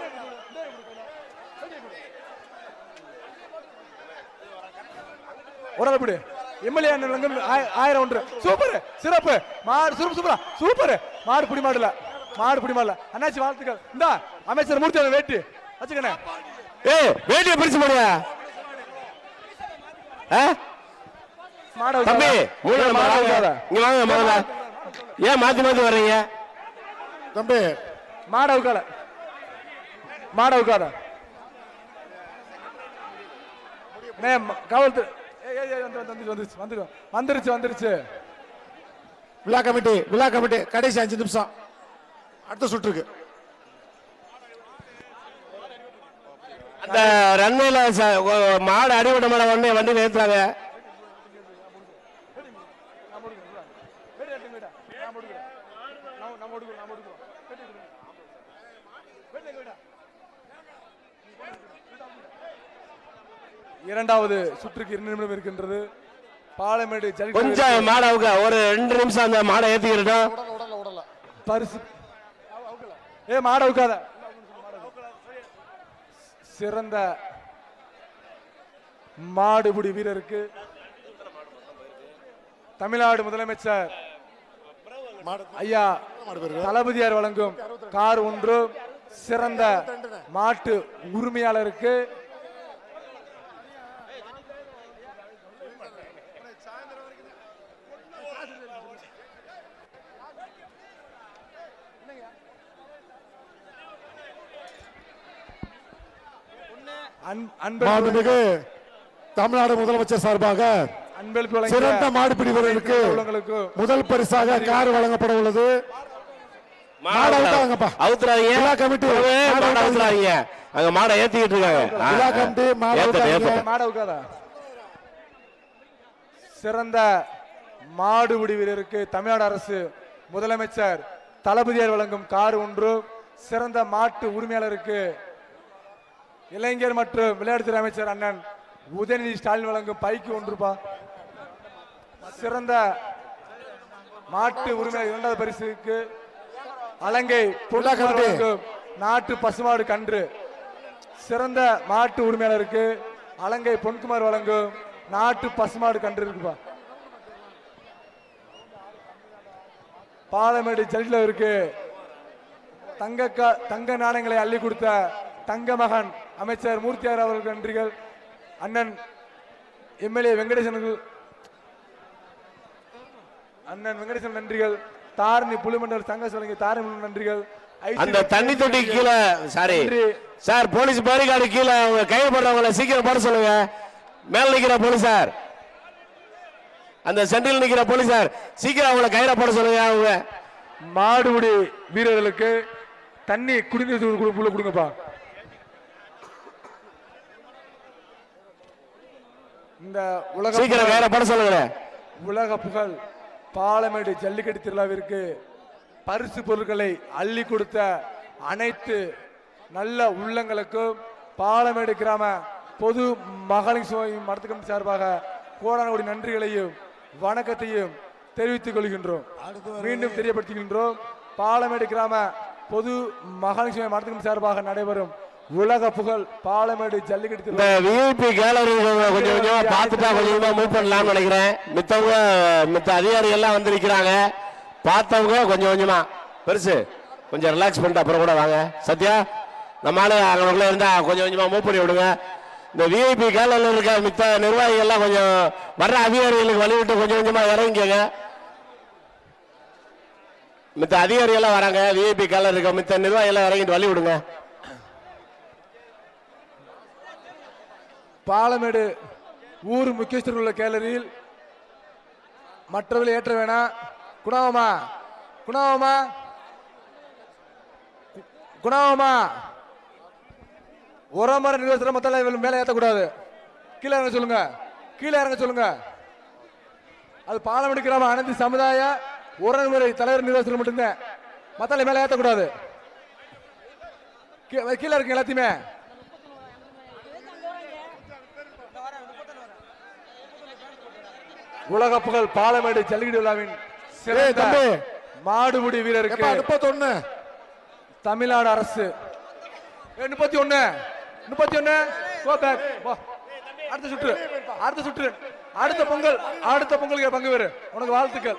ஒரு அப்படி எம்எல்ஏ அண்ணன் வழங்கும் ஆய- ஆயிரம் ஒன்று சூப்பர் சிறப்பு மாடு சூப்பர் சூப்பரா சூப்பர் மாடு புடி மாடுல மாடு புடி மாடுல அண்ணாச்சி வாழ்த்துக்கள் இந்தா அமைச்சர் மூர்த்தி வேட்டி வச்சுக்கண்ணே ஏய் வேட்டியை பிரிச்சு போடுங்க ஆ? மாட தம்பி மூணு மாட வாங்க. வைக்காத. இங்க வாங்க முதல்ல ஏன் மாத்தி மாத்தி வர்றீங்க தம்பி மாட உட்கார மாட உட்கார அண்ணே, ம- காவல்துறை ஏய், ஏய், ஏய், வந்து- வந்து- வந்துருச்சு வந்துருச்சு வந்துருச்சு வந்துருச்சு விழா கமிட்டி விழா கமிட்டி கடைசி அஞ்சு நிமிஷம் அடுத்த சுற்றுக்கு அந்த ரன்வேல மாடு அடிவிட மாட வண்டி வண்டி நிறுத்துறாங்க இரண்டாவது சுற்றுக்கு இரண்டு நிமிடம் இருக்கின்றது பாலமேடு ஜல்லிக்கட்டு கொஞ்சம் மாடை அவுக்க ஒரு ரெண்டு நிமிஷம் அந்த மாடை ஏத்திக்கிட்டோம் பரிசு ஏ மாட உட்காத சிறந்த மாடுபிடி வீரருக்கு தமிழ்நாடு முதலமைச்சர் ஐயா தளபதியார் வழங்கும் கார் ஒன்று சிறந்த மாட்டு உரிமையாளருக்கு அன்- அன்பளிப்பு மாண்புமிகு தமிழ்நாடு முதலமைச்சர் சார்பாக அன்பளிப்பு வழங்கிய சிறந்த மாடுபிடி வீரருக்கு உள்ளங்களுக்கு முதல் பரிசாக கார் வழங்கப்பட உள்ளது மாடை அவுத்தாங்கப்பா. அவுத்துறாதீங்க விழா கமிட்டி, போவே, மாடை மாடை அவுத்துறாதீங்க அங்க மாடை ஏத்திக்கிட்டு இருக்காங்க ஆ, விழா ஆ. கமிட்டி, மாடை ஏத்தட்டும், அவுத்தாதீங்க. ஏத்தட்டும். மாட உட்காத சிறந்த மாடுபிடி வீரருக்கு தமிழ்நாடு அரசு முதலமைச்சர் தளபதியார் வழங்கும் கார் ஒன்று சிறந்த மாட்டு உரிமையாளருக்கு இளைஞர் மற்றும் விளையாட்டுத்துறை அமைச்சர் அண்ணன் உதயநிதி ஸ்டாலின் வழங்கும் பைக்கு ஒன்றுப்பா சிறந்த மாட்டு உரிமையாளர் இரண்டாவது பரிசுக்கு அலங்கை பொருளாதார கமிட்டி. வழங்கும் நாட்டு பசுமாடு கன்று சிறந்த மாட்டு உரிமையாளருக்கு அலங்கை பொன்குமார் வழங்கும் நாட்டு பசுமாடு கன்று இருக்குப்பா பாலமேடு ஜல்லிலருக்கு தங்க கா- தங்க நாணயங்களை அள்ளி கொடுத்த தங்க மகன் அமைச்சர் மூர்த்தியார் அவர்களுக்கு நன்றிகள் அண்ணன் எம்எல்ஏ வெங்கடேசனுக்கு அண்ணன் வெங்கடேசன் நன்றிகள் தாரணி புலிமண்டல் சங்க வழங்கிய தாரணி புலிமண்டல் நன்றிகள் ஐசி அந்த தண்ணி தொட்டி கீழே சாரி நன்றி. சார் போலீஸ் பேரிகார்டு கீழே அவங்க கையப்படுறவங்கள சீக்கிரம் போட சொல்லுங்க மேல நிக்கிற போலீசார் அந்த சென்ட்ரல் நிக்கிற போலீசார் சீக்கிரம் அவங்கள கையில போட சொல்லுங்க அவங்க மாடுபிடி வீரர்களுக்கு தண்ணி குடிநீர் தூள் கொடு- உள்ள கொடுங்கப்பா இந்த உலக சீக்கிரம் கையில போட சொல்லுங்க உலக புகழ் பாலமேடு ஜல்லிக்கட்டு திருவிழாவிற்கு பரிசு பொருட்களை அள்ளி கொடுத்த அனைத்து நல்ல உள்ளங்களுக்கும் பாலமேடு கிராம பொது மகளிர் சுவை மடத்துக்கம் சார்பாக கோடானோடி நன்றிகளையும் வணக்கத்தையும் தெரிவித்துக் கொள்கின்றோம் மீண்டும் தெரியப்படுத்துகின்றோம் பாலமேடு கிராம பொது மகளிர் சுவை மடத்துக்கம் சார்பாக நடைபெறும் உலக புகழ் பாலமேடு ஜல்லிக்கட்டு இந்த திருவிழா விஐபி கேலரி கொஞ்சம் கொஞ்சமா பார்த்துட்டா கொஞ்சம் கொஞ்சமா மூவ் பண்ணலாம்னு நினைக்கிறேன் மித்தவங்க மித்த அதிகாரிகள் எல்லாம் வந்து நிக்கிறாங்க பார்த்தவங்க கொஞ்சம் கொஞ்சமா பெருசு கொஞ்சம் ரிலாக்ஸ் பண்ணிட்டு அப்புறம் கூட வாங்க சத்யா நம்ம ஆளு அங்கனக்குள்ள இருந்தா கொஞ்சம் கொஞ்சமா மூவ் பண்ணி விடுங்க இந்த விஐபி கேலரியில் இருக்க மித்த நிர்வாகிகள் எல்லாம் கொஞ்சம் வர்ற அதிகாரிகளுக்கு வழிவிட்டு கொஞ்சம் கொஞ்சமா இறங்கிக்கங்க மித்த அதிகாரிகள் எல்லாம் வராங்க விஐபி கேலரி இருக்க மித்த நிர்வாகிகள் எல்லாம் இறங்கிட்டு வழி விடுங்க பாலமேடு ஊர் முக்கியஸ்தர் உள்ள கேலரியில் மற்றவர்களை ஏற்ற வேணாம் குணாவமா குணாவமா கு- குணாவமா உரமர நிர்வாகத்தில் மொத்தம் மேலே ஏற்றக்கூடாது கீழே இறங்க சொல்லுங்க கீழே இறங்க சொல்லுங்க அது பாலமேடு கிராம அனைத்து சமுதாய உறவுமுறை தலைவர் நிர்வாகத்தில் மட்டும்தான் மத்தால மேலே ஏற்றக்கூடாது கீ- கீழே இருக்கு எல்லாத்தையுமே உலக புகழ் பாலமேடு ஜல்லிக்கட்டு விழாவின் சிறந்த தம்பி. மாடுபிடி வீரருக்கு எப்பா முப்பத்தொன்னு தமிழ்நாடு அரசு முப்பத்தி ஒண்ணு முப்பத்தி ஒண்ணு Go back. வா. அடுத்த சுற்று அடுத்த சுற்று அடுத்த பொங்கல் அடுத்த பொங்கலுக்கு பங்கு பெறு உனக்கு வாழ்த்துக்கள்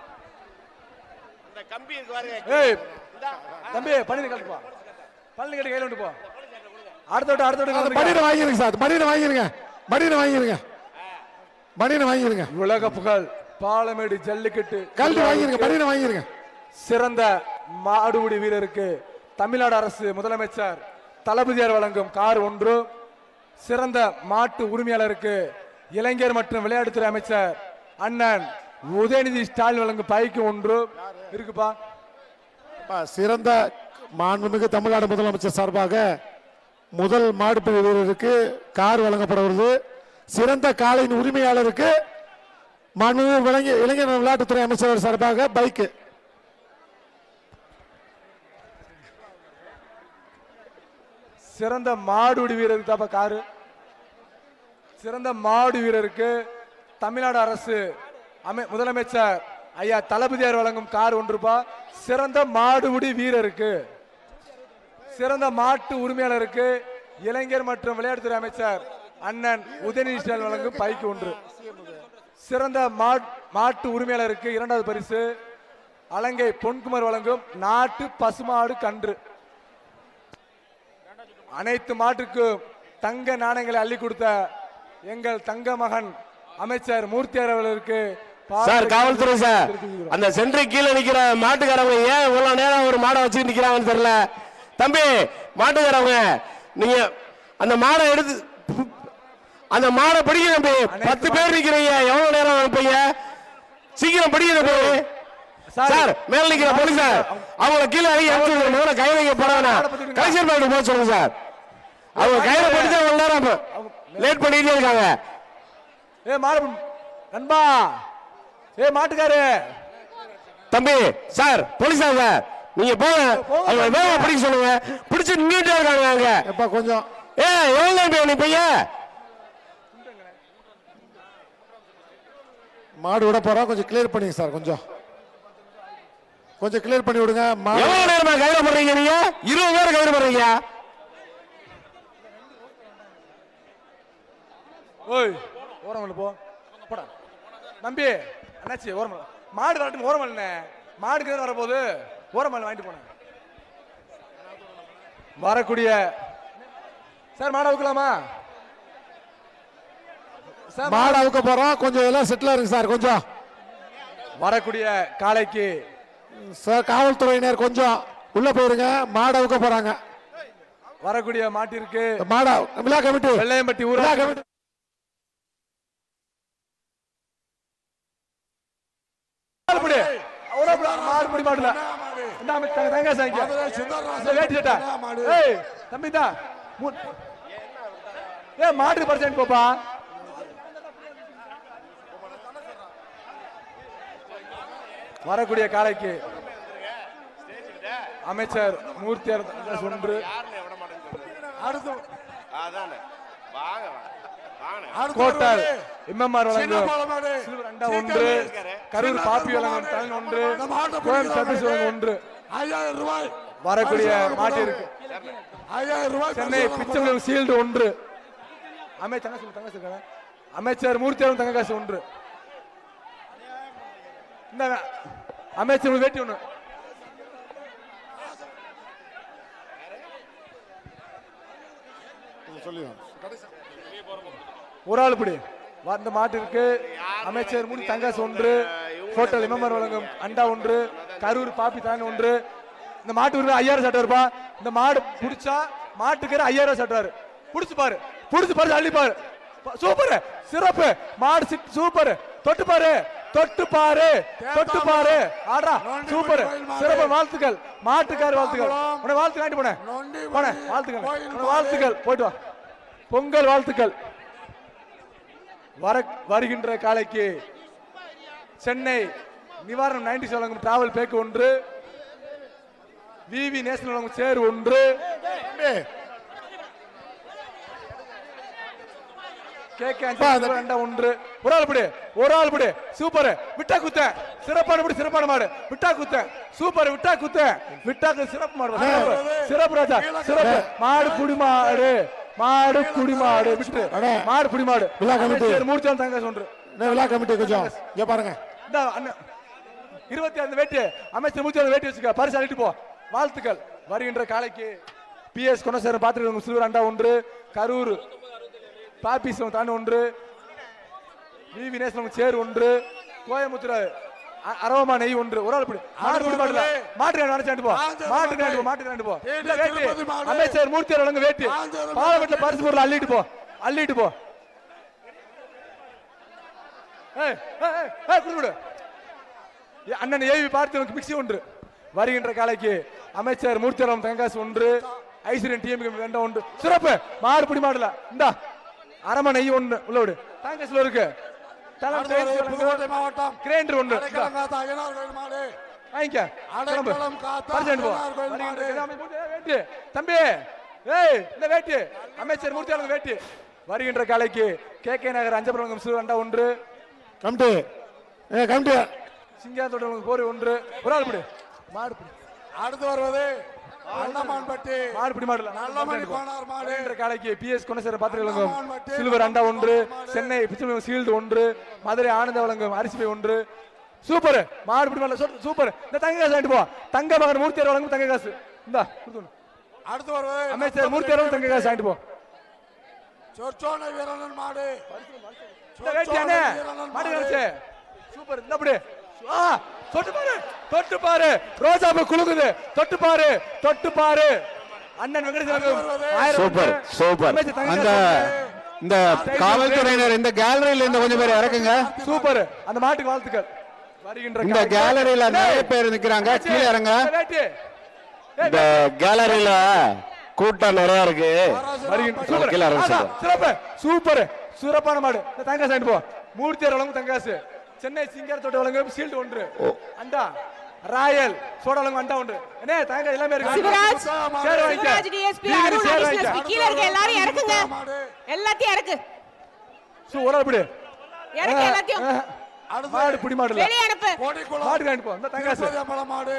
ஏய் தம்பி பன்னீர் கட்டுப்பா பன்னீர் கட்டி கையில விட்டு போ அடுத்த விட்டு அடுத்த அந்த விட்டு மடியில வாங்கிருங்க சார் மடியில வாங்கிருங்க மடியில வாங்கிருங்க மடியில வாங்கிருங்க உலக புகழ் பாலமேடு ஜல்லிக்கட்டு கல்வி வாங்கிருங்க மடியில வாங்கிருங்க சிறந்த மாடுபிடி வீரருக்கு தமிழ்நாடு அரசு முதலமைச்சர் தளபதியார் வழங்கும் கார் ஒன்று சிறந்த மாட்டு உரிமையாளருக்கு இளைஞர் மற்றும் விளையாட்டுத்துறை அமைச்சர் அண்ணன் உதயநிதி ஸ்டாலின் வழங்கும் பைக்கு ஒன்று இருக்குப்பா அப்பா, சிறந்த மாண்புமிகு தமிழ்நாடு முதலமைச்சர் சார்பாக முதல் மாடுபிடி வீரருக்கு கார் வழங்கப்படுவது சிறந்த காலையின் உரிமையாளருக்கு மாண்புமிகு விளங்க- இளைஞர் விளையாட்டுத்துறை அமைச்சர் சார்பாக பைக்கு சிறந்த மாடுபிடி வீரருக்கு தாப்பா காரு சிறந்த மாடு வீரருக்கு தமிழ்நாடு அரசு அமை முதலமைச்சர் ஐயா தளபதியார் வழங்கும் கார் ஒன்றுப்பா சிறந்த மாடுபிடி வீரருக்கு சிறந்த மாட்டு உரிமையாளருக்கு இளைஞர் மற்றும் விளையாட்டுத்துறை அமைச்சர் அண்ணன் உதயநிதி ஸ்டாலின் வழங்கும் பைக் ஒன்று சிறந்த மாட்- மாட்டு உரிமையாளருக்கு இரண்டாவது பரிசு அலங்கை பொன்குமார் வழங்கும் நாட்டு பசுமாடு கன்று அனைத்து மாட்டுக்கும் தங்க நாணயங்களை அள்ளி கொடுத்த எங்கள் தங்க மகன் அமைச்சர் மூர்த்தியார் அவர்களுக்கு சார் காவல்துறை சார் அந்த சென்ட்ரி கீழே நிக்கிற மாட்டுக்காரவங்க ஏன் இவ்வளவு நேரம் ஒரு மாடை வச்சு நிக்கிறாங்கன்னு தெரியல தம்பி மாட்டுக்காரவங்க நீங்க அந்த மாடை எடுத்து அந்த மாடை பிடிக்க தம்பி பத்து பேர் நிக்கிறீங்க எவ்வளவு நேரம் நிற்பீங்க சீக்கிரம் பிடிக்க தம்பி சார் மேல நிக்கிற போலீஸ் சார் அவங்கள கீழே இறங்கி அனுப்பிச்சு விடுங்க. முதல்ல கை வைக்க போறாங்க கலெக்ஷன் பேங்க் போக சொல்லுங்க சார் அவங்க கையில படிச்சு அவ்வளவு நேரம் லேட் பண்ணிட்டே இருக்காங்க ஏ மாடு நண்பா ஏ மாட்டுக்காரு தம்பி சார் போலீஸா சார் நீங்க போங்க அவங்க வேக பிடிக்க சொல்லுங்க பிடிச்சு நின்றுட்டே இருக்காங்க அங்க எப்பா கொஞ்சம் ஏ எவ்வளவு நேரம் நீ பையன் மாடு விட போறோம் கொஞ்சம் கிளியர் பண்ணுங்க சார் கொஞ்சம் கொஞ்சம் கிளியர் பண்ணி விடுங்க மாடு எவ்வளவு நேரமா கையில பண்றீங்க நீங்க இருபது பேர் கையில பண்றீங்க ஓய் ஓரமல் போ போடா நம்பி அண்ணாச்சி ஓரமல் மாடு வரட்டும் ஓரமல் மாடுக்கு வரப்போகுது ஓரமல் வாங்கிட்டு போனேன் வரக்கூடிய சார் மாடை வைக்கலாமா சார் மாடு அவுக்க போறோம் கொஞ்சம் எல்லாம் செட்டில் இருங்க சார் கொஞ்சம் வரக்கூடிய காளைக்கு சார் காவல்துறையினர் கொஞ்சம் உள்ள போயிருங்க மாடு அவுக்க போறாங்க வரக்கூடிய மாட்டிற்கு மாடா விழா கமிட்டி வெள்ளையம்பட்டி விழா ஊரா கமிட்டி மாடுபிடி ஒரு மாடுபிடி மாடுல இந்த அமை- தங்க- தங்க சாய்க்க இந்த வேட்டி சட்டை ஏய் தம்பி தான் ஏ மாட்டுக்கு பர்சன்ட் போப்பா வரக்கூடிய காலைக்கு அமைச்சர் மூர்த்தியார் ஒன்று கோட்டர் எம்எம்ஆர் வழங்கும் சில்வர் அண்டா ஒன்று கரூர் பாப்பி வழங்கும் தலைன் ஒன்று கோயம் சர்வீஸ் வழங்கும் ஒன்று ஐயாயிரம் ரூபாய் வரக்கூடிய மாட்டிற்கு ஐயாயிரம் ரூபாய் சென்னை பிச்சைமலை சீல்டு ஒன்று அமை தங்க சொல்லு தங்க சொல்லு அமைச்சர் மூர்த்தியாரும் தங்க காசு ஒன்று இந்த அமைச்சர் உங்களுக்கு வேட்டி ஒன்று ஒரு ஆள் பிடி அந்த மாட்டிற்கு அமைச்சர் முடி தங்காசு ஒன்று ஹோட்டல் இமமர் வழங்கும் அண்டா ஒன்று கரூர் பாப்பி தான் ஒன்று இந்த மாட்டு உரிமை ஐயாயிரம் சட்டை இருப்பா இந்த மாடு புடிச்சா மாட்டுக்கு ஐயாயிரம் சட்டுவாரு புடிச்சு பாரு புடிச்சு பாரு அள்ளி பாரு சூப்பர் சிறப்பு மாடு சிட் சூப்பர் தொட்டு பாரு தொட்டு பாரு தொட்டு பாரு ஆடுறா சூப்பர் சிறப்பு வாழ்த்துக்கள் மாட்டுக்கார் வாழ்த்துக்கள் உன வாழ்த்து வாங்கிட்டு போனேன் போன வாழ்த்துக்கள் உன வாழ்த்துக்கள் போயிட்டு வா பொங்கல் வாழ்த்துக்கள் வர வருகின்ற காலைக்கு சென்னை நிவாரணம் நைன்டி வழங்கும் டிராவல் பேக் ஒன்று விவி நேஷனல் வழங்கும் சேர் ஒன்று கேகே ரெண்டா ஒன்று ஒரு ஆள் பிடி ஒரு ஆள் பிடி சூப்பர் விட்டா குத்த சிறப்பான பிடி சிறப்பான மாடு விட்டா குத்த சூப்பர் விட்டா குத்த விட்டா கு- சிறப்பு மாடு சிறப்பு. சிறப்பு ராஜா சிறப்பு மாடு புடி மாடு மாடு குடி மாடு விட்டு மாடு புடி மாடு விழா கமிட்டி. சரி, மூர்த்தியான் தங்க ஒன்று என்ன விழா கமிட்டி கொஞ்சம் இங்க பாருங்க இந்த அண்ணன் இருபத்தி ஐந்து வேட்டி அமைச்சர் மூச்சு வேட்டி வச்சுக்க பரிசு அள்ளிட்டு போ வாழ்த்துக்கள் வருகின்ற காலைக்கு பிஎஸ் குணசேகரன் பாத்திரம் சில்வர் அண்டா ஒன்று கரூர் பாப்பிஸ் தாண்டி ஒன்று விவி நேசனம் சேர் ஒன்று கோயம்புத்தூர் அ- அரவமா நெய் ஒன்று ஒரு ஆள் பிடி மாட்டு பிடி மாட்டுல மாட்டு நினைச்சாண்டு போ மாட்டு காண்டு போ மாட்டு காண்டு போ இந்த வேட்டி அமைச்சர் மூர்த்தி வழங்க வேட்டி பாலவட்டில பரிசு பொருள் அள்ளிட்டு போ அள்ளிட்டு போ ஏய், ஏய், ஏய், ஏய், குடு, குடு. ஏ, அண்ணன் ஏவி பார்த்து எனக்கு மிக்சி ஒன்று வருகின்ற காலைக்கு அமைச்சர் மூர்த்திரம் தெங்காசு ஒன்று ஐஸ்வர்யன் டிஎம் வேண்ட ஒன்று சிறப்பு மாடு பிடி மாடல இந்தா அரம நெய் ஒன்று உள்ள விடு தாங்கஸ்ல இருக்கு அடுத்து வருவது புதுக்கோட்டை மாவட்டம் கிரைண்டர் ஒன்று இந்தா, அடைக்கலம் காத்த ஐயனார் கோயில் மாடு வாங்கிக்க கிளம்பு. அடைக்கலம் காத்த பரிசு எடுத்து போ. ஐயனார் கோயில் வருகின்ற மாடு கிராம மூர்த்தி, ஏய், வேட்டி தம்பி ஏய் இந்த வேட்டி அமைச்சர் மூர்த்தி வேட்டி வருகின்ற காலைக்கு கே கே நகர் அஞ்சபுரம் சிறுவண்டா ஒன்று கமிட்டி ஏ கமிட்டி சிங்காத்தோட போர் ஒன்று ஒரு ஆள் பிடி மாடு பிடி அடுத்து வருவது அண்ணமான்பட்டி மாடு பிடி மாடல நல்லமணி கோனார் மாடு வருகின்ற காலைக்கு பிஎஸ் குணசேர பாத்திரம் வழங்கும் அண்ணாமன் மட்டி, சில்வர் அண்டா ஒன்று மாடு. சென்னை பிச்சை சீல்டு ஒன்று மதுரை ஆனந்த வழங்கும் அரிசி பை ஒன்று சூப்பர் மாடு பிடி மாடல சூப்பர் இந்த தங்க காசு வாங்கிட்டு போ தங்க மகன் மூர்த்தியார் வழங்கும் தங்க காசு இந்தா கொடுத்து அடுத்து வருவது அமைச்சர் மூர்த்தியாரும் தங்க காசு வாங்கிட்டு போ சொற்சோனை வீரனன் மாடு இந்த வேட்டி அண்ணே மாடு காசு சூப்பர் இந்த அப்படி ஆ தொட்டு பாரு தொட்டு பாரு ரோஜா பூ குலுங்குது தொட்டு பாரு தொட்டு பாரு அண்ணன் வெங்கடேசன் ஆயிரம் சூப்பர் ஒன்று. சூப்பர் அமைச்சர் தங்க அந்த காசு ஒன்று. இந்த காவல்துறையினர் இந்த கேலரியில இருந்து கொஞ்சம் பேர் இறக்குங்க சூப்பர் அந்த மாட்டுக்கு வாழ்த்துக்கள் வருகின்ற இந்த காலை- கேலரியில நிறைய டேய், பேர் நிக்கிறாங்க வேட்டி, கீழே இறங்க வேட்டி. இந்த கேலரியில கூட்டம் நிறைய இருக்கு வருகின்ற சூப்பர். கீழே இறங்க ஆஹா, சொல்லுங்க. சிறப்பு சூப்பர் சூரப்பான மாடு இந்த தங்காசு வாங்கிட்டு போ மூர்த்தியார் வழங்கும் தங்காசு சென்னை சிங்கார தோட்ட வழங்கும் ஷீல்டு ஒன்று அண்டா ராயல் சோடா வழங்கும் அண்டா ஒன்று என்ன தங்க எல்லாமே இருக்கு சிவராஜ் சேர் வாங்கிக்க. சிவராஜ் டிஎஸ்பி நீங்க அருண் சேர் அடிஷனல் வாங்கிக்க. எஸ்பி கீழ இருக்க எல்லாரும் இறக்குங்க எல்லாத்தையும் இறக்கு சூ, ஒரு ஆள் பிடி இறக்கு எல்லாத்தையும் மாடு பிடி மாடு இல்ல வெளியே அனுப்பு கோடிக்குளம் மாடு வாங்கிட்டு போ இந்த தங்காசு திருப்பதி அம்பலம் மாடு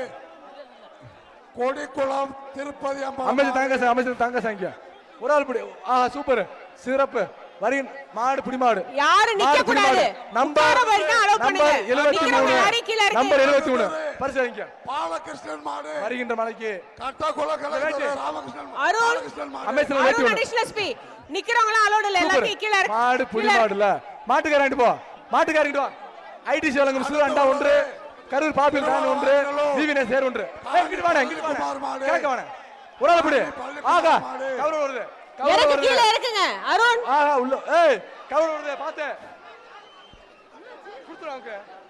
கொடிக்குளம் திருப்பதி அம்பலம் அமைச்சர் தங்காசு அமைச்சர் தங்காசு வாங்கிக்க ஒரு ஆள் பிடி ஆ சூப்பர் சிறப்பு வருகின் மாடு பிடி மாடு யாரும் நிக்க மாடு பிடி கூடாது மாடு. நம்பர் உட்கார வரைக்கும் allow பண்ணுங்க. நம்பர் எழுபத்தி நிக்கிறவங்க மூணு யாரையும் கீழ இறக்கி- நம்பர் எழுபத்தி மூணு பரிசு வாங்கிக்க பாலகிருஷ்ணன் மாடு வருகின்ற மலைக்கு கட்டக்குள கலைஞர் வேட்டி. ராமகிருஷ்ணன் மா- அருண். பாலகிருஷ்ணன் மாடு அமைச்சர் வேட்டி அருண் ஒன்று அடிஷனல் எஸ்பி நிக்கிறவங்க அலோட் இல்ல சூப்பர். எல்லாத்தையும் கீழ இறக்கு மாடு புடி கீழ மாடுல மாட்டுக்காரங்கிட்டு போ மாட்டுக்காரங்கிட்டு வா ஐடிசி வழங்கும் சிறு அண்டா ஒன்று கரூர் பாப்பில் தான் ஒன்று விவினே சேர் ஒன்று ஏய், இங்கிட்டு வாடா இங்கிட்டு வாடா குமார் மாடு. கேட்க வாடா ஒரு ஆள் பிடி ஆகா மாடு. கவரம் வருது கவரம் இறக்கு வருது கீழ இறக்குங்க அருண் ஆஹா உள்ள ஏய் கவரம் வருது பாத்து கொடுத்துருவாங்க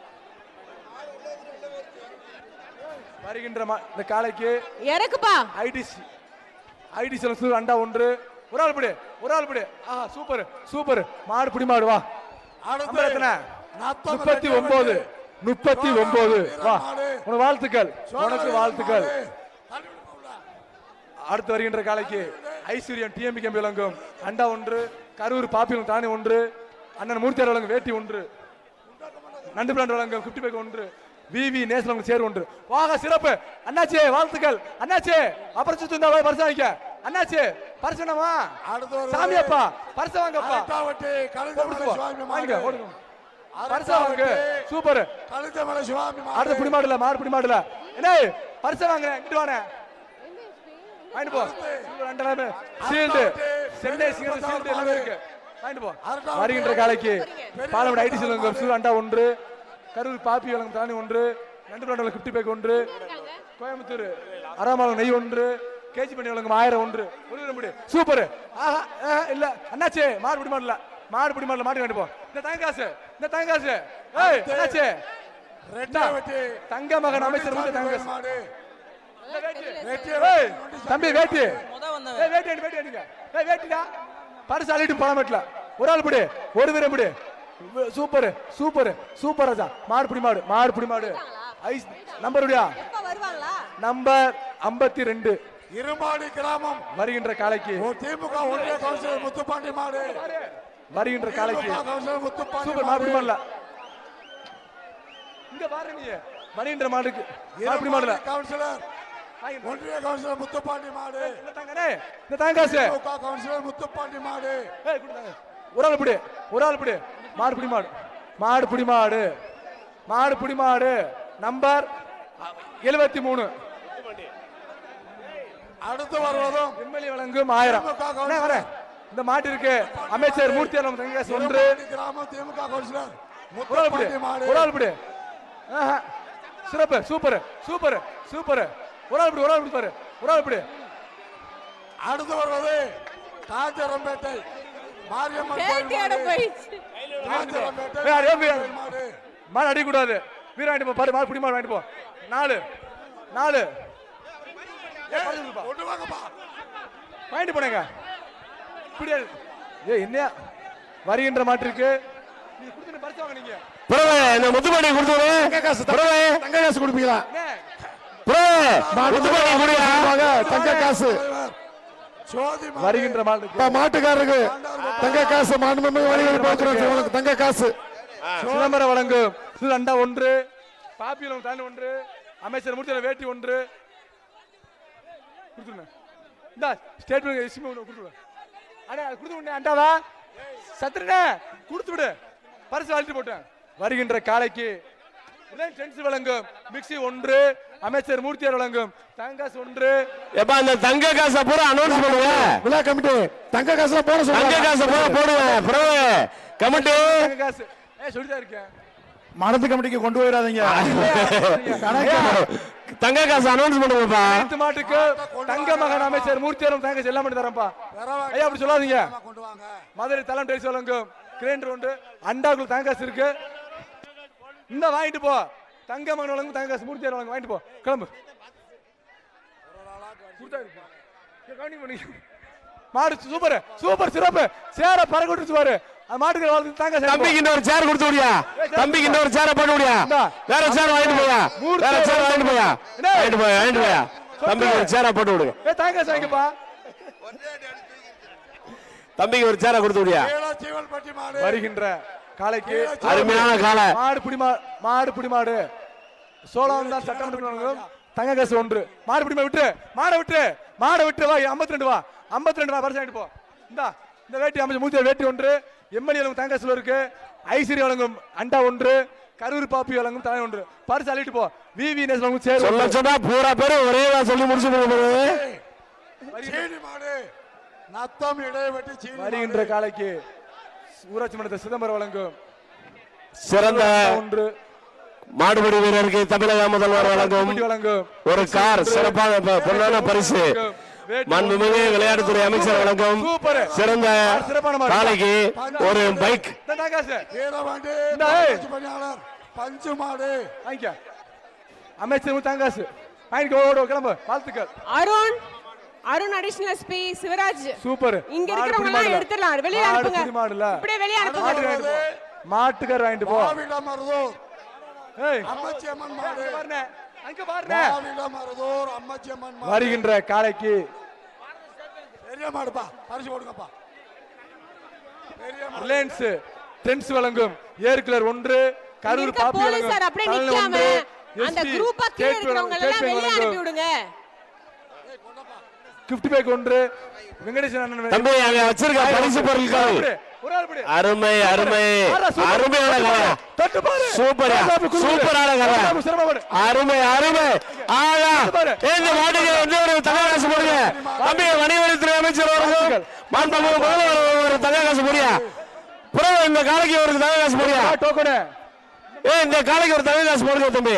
வருகின்ற மா- இந்த காலைக்கு இறக்குப்பா ஐடிசி ஐடி செலவு அண்டா ஒன்று ஒரு ஆள் பிடி ஒரு ஆள் பிடி ஆ சூப்பர் சூப்பர் மாடு பிடி மாடு வா நம்பர் எத்தனை நத்தம் முப்பத்தி ரெண்டு ஒன்பது ரெண்டு. முப்பத்தி ஒன்பது வா மாடு. உனக்கு வாழ்த்துக்கள் உனக்கு வாழ்த்துக்கள் மாடு. தள்ளி விடு போகுல. அடுத்து வருகின்ற காலைக்கு ஐஸ்வர்யம் டிஎம்பி கம்பி வழங்கும் அண்டா ஒன்று கரூர் பாப்பிலும் தானே ஒன்று அண்ணன் மூர்த்தியார் வழங்கும் வேட்டி ஒன்று நண்டு பிராண்ட் வழங்கும் குட்டி பேக் ஒன்று விவி நேசன் வழங்கும் சேர் ஒன்று வாங்க சிறப்பு அண்ணாச்சே வாழ்த்துக்கள் அண்ணாச்சே அப்புறம் சுத்து இந்த பரிசு வாங்கிக்க அண்ணாச்சே பரிசு என்னவா அடுத்து வருவது சாமியப்பா பரிசு வாங்கப்பா அரட்டாவட்டி கழுதமலை கொடுத்து சுவாமி போ. வாங்கிக்க மாடு ஓடுங்க பரிசு வாங்க சூப்பர் கழுதமலை சுவாமி அடுத்த மாடு புடி மாடுல மாடு புடி மாடுல என்ன பரிசு வாங்குறேன் இங்கிட்டு வானே வாங்கிட்டு போ சூப்பர், ரெண்டு எல்லாமே ஷீல்டு சென்னை சிங்கர் ஷீல்டு எல்லாமே இருக்கு வாங்கிட்டு போ வருகின்ற காலைக்கு பாலமேடு ஐடி செல்வங்க சூர் அண்டா ஒன்று கரூர் பாப்பி வழங்கும் தானி ஒன்று நண்டு பிராண்டல் கிஃப்டி பேக் ஒன்று கோயம்புத்தூர் அராமலம் நெய் ஒன்று கேஜி பண்ணி வழங்கும் ஆயிரம் ஒன்று ஒரு முடி சூப்பர் ஆஹா ஆஹா, இல்ல அண்ணாச்சே மாறு பிடி மாடல மாடு பிடி மாடல மாட்டு வாங்கிட்டு போ இந்த தங்க காசு இந்த தங்க காசு ஏய் என்னாச்சு ரெட்டை வெட்டி தங்க மகன் அமைச்சர் வந்து தங்க காசு மாடு இந்த வேட்டி. வெட்டி ஏய், தம்பி வேட்டி முத வந்தவன் ஏய் வேட்டி அடி, வேட்டி அடிங்க ஏய் வேட்டிடா பரிசு அள்ளிட்டு பணம் வெட்டல ஒரு ஆள் பிடி ஒரு வீரம் பிடி சூப்பர் சூப்பர் சூப்பர் ராஜா மாடு பிடி மாடு மாடு பிடி மாடு ஐஸ் நம்பர் விடியா எப்ப வருவாங்களா நம்பர் ஐம்பத்தி ரெண்டு இருமாடி கிராமம் வருகின்ற காலைக்கு ஒரு திமுக ஒன்றிய கவுன்சிலர் முத்துப்பாண்டி மாடு வருகின்ற காலைக்கு திமுக கவுன்சிலர் முத்துப்பாண்டி சூப்பர் மாடு பிடி மாடல இங்க பாரு நீ வருகின்ற மாடுக்கு மாடு பிடி மாடல இருமாடி கவுன்சிலர் ஒன்றிய கவுன்சிலர் முத்துப்பாண்டி மாடு இந்த தாங்கனே இந்த தாங்க காசு திமுக கவுன்சிலர் முத்துப்பாண்டி மாடு ஏய், கொடுத்தாங்க. ஒரு ஆள் பிடி ஒரு ஆள் பிடி மாடு பிடி மாடு மாடு பிடி மாடு மாடு பிடி மாடு நம்பர் எழுபத்தி மூணு அடுத்து வருவதும் எம்எல்ஏ வழங்கும் ஆயிரம் திமுக அண்ணே, வரேன். இந்த மாட்டு இருக்கு அமைச்சர் மூர்த்தி அலம் தங்ககாசு ஒன்று இருமாடி கிராமம் திமுக கவுன்சிலர் ஒரு ஆள் பிடி முத்துப்பாண்டி மாடு ஒரு ஆள் பிடி ஆஹா. சிறப்பு சூப்பர் சூப்பர் சூப்பர் ஒரு ஆள் பிடி ஒரு ஆள் பிடி பாரு ஒரு ஆள் பிடி அடுத்து வருவது காஞ்சரம்பேட்டை மாரியம்மன் கோயில் பேட்டியோட மாடு. போயிடுச்சு காஞ்சரம்பேட்டை ஏய், அதே போய். கோயில் மாடு மாடு அடிக்கூடாது வீர வாங்கிட்டு போ பாரு மாடு பிடி மாடு வாங்கிட்டு போ நாலு நாலு ஏய், பரிசு கொடுப்பா. கொண்டு வாங்கப்பா வாங்கிட்டு போனேங்க இப்படி ஏ என்ன வருகின்ற மாட்டிற்கு நீ கொடுத்து பரிசு வாங்க நீங்க பிரவே இந்த முத்துப்பாண்டி கொடுத்துரு பிரவே தங்க காசு கொடுப்பீங்களா பிரவே முத்துப்பாண்டி கொடுயா தங்க காசு சோதி மாடு. வருகின்ற மாட்டுக்கு இப்ப மாட்டுக்காரருக்கு தங்க காசு மாண்புமிகு வணிகர் போக்குவரத்து உங்களுக்கு தங்க காசு சிதம்பரம் வழங்கும் இது அண்டா ஒன்று பாப்பியம் தாண்டி ஒன்று அமைச்சர் முடிச்ச வேட்டி ஒன்று கொடுத்துருங்க இந்தா ஸ்டேட் பேங்க் எஸ்மி ஒன்று கொடுத்துருவேன் அண்ணா அது கொடுத்து விடுங்க அண்டாவா சத்துருண்ணே கொடுத்து விடு பரிசு அழிட்டு போட்டேன் வருகின்ற காலைக்கு டென்ஸ் வழங்கும் மிக்ஸி ஒன்று அமைச்சர் மூர்த்தியார் வழங்கும் தங்காசு ஒன்று எப்பா இந்த தங்க காசை பூரா அனௌன்ஸ் பண்ணுங்க விழா கமிட்டி தங்க காசுல போட தங்க சொல்லுங்க காசை பூரா போடுவேன் பிரவே கமிட்டி தங்காசு ஏ சொல்லிதான் இருக்கேன் மனத்து கமிட்டிக்கு கொண்டு போயிடாதீங்க தங்க காசு அனௌன்ஸ் பண்ணுங்கப்பா அனைத்து மாட்டுக்கு தங்க மகன் அமைச்சர் மூர்த்தியாரும் தங்கச்சி எல்லாம் பண்ணி தரேன்ப்பா ஐயா அப்படி சொல்லாதீங்க கொண்டு வாங்க மதுரை தலம் டேஸ் வழங்கும் கிரைண்டர் உண்டு அண்டாக்குள்ள தங்காசு இருக்கு இந்த வாங்கிட்டு போ தங்க மகன் வழங்கும் தங்காசு மூர்த்தியார் வழங்கும் வாங்கிட்டு போ கிளம்பு கொடுத்தா இருக்கு. இங்க கவனிக்க பண்ணி. மாடு சூப்பர் சூப்பர் சிறப்பு சேர பறக்கொட்டுச்சு பாரு அந்த மாட்டுக்கு வளர்த்து தாங்க தம்பிக்கு இன்னொரு சேர் கொடுத்து விடியா தம்பிக்கு இன்னொரு சேரை போட்டு விடியா இந்தா. வேற சேர் வாங்கிட்டு போயா வேற சேர் வாங்கிட்டு போயா வாங்கிட்டு போயா வாங்கிட்டு போயா தம்பிக்கு ஒரு சேரை போட்டு விடுங்க ஏ தாங்க சாங்கிப்பா தம்பிக்கு ஒரு சேரை கொடுத்து விடியா சீவல்பட்டி மாடு வருகின்ற காலைக்கு அருமையான காலை மாடு பிடி மா மாடு பிடி மாடு சோழம் தான் சட்டமன்ற வழங்கும் தங்க காசு ஒன்று மாடு பிடி மாடு விட்டு மாடை விட்டு மாடை விட்டு வா 52 ரெண்டு வா 52 ரெண்டு வா பரிசு வாங்கிட்டு போ இந்தா இந்த வேட்டி அமைச்சர் மூத்தி வேட்டி ஒன்று எம்எல்ஏ வழங்கும் தங்க காசுல இருக்கு ஐஸ்வரி வழங்கும் அண்டா ஒன்று கரூர் பாப்பி வழங்கும் தலை ஒன்று பரிசு அள்ளிட்டு போ விவி நேஸ் வழங்கும் சேர் சொல்ல ஒன்று. சொன்னா பூரா பேரு ஒரே தான் சொல்லி முடிச்சு போகுது சீனி மாடு நத்தம் இடைவெட்டி சீனி வருகின்ற காலைக்கு ஊராட்சி மன்றத்தை சிதம்பரம் வழங்கும் சிறந்த ஒன்று மாடுபிடி வீரருக்கு தமிழக முதல்வர் வழங்கும் கமிட்டி வழங்கும் ஒரு கார் சிறப்பான ப- பொன்னான பரிசு மாண்புமிகு விளையாட்டுத்துறை அமைச்சர் வழங்கும் சூப்பர். சிறந்த சிறப்பான மாடு. காலைக்கு ஒரு பைக் இந்த தங்க காசு வீரவாண்டி இந்தா, ஏய். பயிற்சி பணியாளர் பஞ்சு மாடு வாங்கிக்க அமைச்சர் தங்காசு வாங்கிக்கோ ஓடு கிளம்பு வாழ்த்துக்கள் Arun Arun additional SP Sivaraj super இங்க இருக்கிறவங்க எல்லாம் எடுத்துடலாம் வெளியே அனுப்புங்க மாடுல இப்படியே வெளியே மாட்டுக்கு அனுப்புங்க வாங்கிட்டு போ மாட்டுக்கார் வாங்கிட்டு போ மாவிடம் மருதூர் ஏய் அம்மச்சி அம்மன் மாடு அங்க பாருண்ணே அங்க பாருண்ணே மாவிடம் மருதூர் அம்மச்சி அம்மன் மாடு வருகின்ற காலைக்கு பெரிய மாடுப்பா பரிசு கொடுங்கப்பா பெரிய மாடு ரிலையன்ஸ் ட்ரெண்ட்ஸ் வழங்கும் ஏர்குலர் ஒன்று கரூர் இருக்க பாப்பி போலீசார் வழங்கும் அப்படியே தலைமை நிக்காம ஒன்று, அந்த ST குரூப்பா கீழ ஸ்டேட் இருக்கிறவங்க ஸ்டேட் எல்லாம் வெளியே வழங்கும் அனுப்பி விடுங்க கிஃப்ட் பேக் ஒன்று வெங்கடேசன் அண்ணன் தம்பி அங்க வச்சிருக்க பரிசு பொருட்கள் ஒரு ஆள் ஒரு ஆள் பிடி. அருமை அருமை ஆறா, சூப்பர். அருமையான கலை தொட்டு பாரு. சூப்பரா ராசாப்பு குறுக்கு. சூப்பரான கலை ராசாப்பு சிரமம் பாரு. அருமை அருமை ஆயா பாரு. இந்த மாட்டுக்கு வந்து ஒரு தங்க காசு போடுங்க தம்பி வணிகவரித்துறை அமைச்சர் அவர்கள் மாண்புமிகு முதல்வர் ஒரு தங்க காசு போடியா புறவு இந்த காலைக்கு ஒரு தங்க காசு போடியா ஆ, டோக்கனு. ஏ இந்த காலைக்கு ஒரு தங்க காசு போடுங்க தம்பி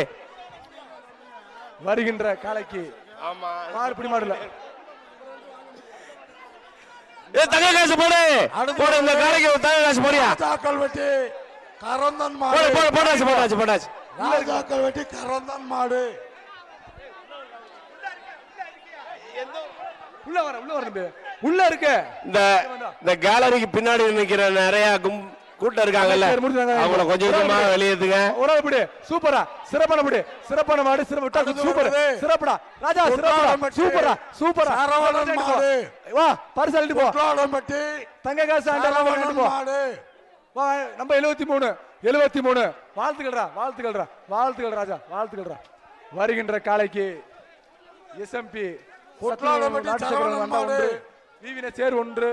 வருகின்ற காலைக்கு மாடு பிடி மாடுல ஏ தங்க காசு போடு போடு இந்த காலைக்கு ஒரு தங்க காசு போடியா ராஜாக்கள் வெட்டி கரந்தன் போடு மாடு போடு போட்டாச்சு போட்டாச்சு போட்டாச்சு ராஜாக்கள் வெட்டி கரந்தன் மாடு உள்ள வர உள்ள வர தம்பி உள்ள இருக்க இந்த இந்த கேலரிக்கு பின்னாடி நிக்கிற நிறைய கும் கூட்டம் இருக்காங்கல்ல சரி, முடிச்சாங்க. அவங்கள கொஞ்சம் கொஞ்சமா வெளியேத்துங்க ஒரு ஆள் பிடி சூப்பரா சிறப்பான பிடி சிறப்பான மாடு சிறப்பு விட்டா அடுத்து சூப்பர் வருது. சிறப்புடா ராஜா சிறப்புடா குற்றாலம் சூப்பரா சூப்பரா சரவணன் மாடு. வா பரிசு அள்ளிட்டு போ குற்றாலம்பட்டி தங்க காசு ஆண்டெல்லாம் வாங்கிட்டு சரவணன் போ மாடு வா நம்ம எழுபத்தி மூணு எழுபத்தி மூணு வாழ்த்துக்கள்டா வாழ்த்துக்கள்டா வாழ்த்துக்கள் ராஜா வாழ்த்துக்கள்டா வருகின்ற காலைக்கு எஸ்எம்பி குற்றாலம்பட்டி சரவணன் மாடு. விவின சேர் ஒன்று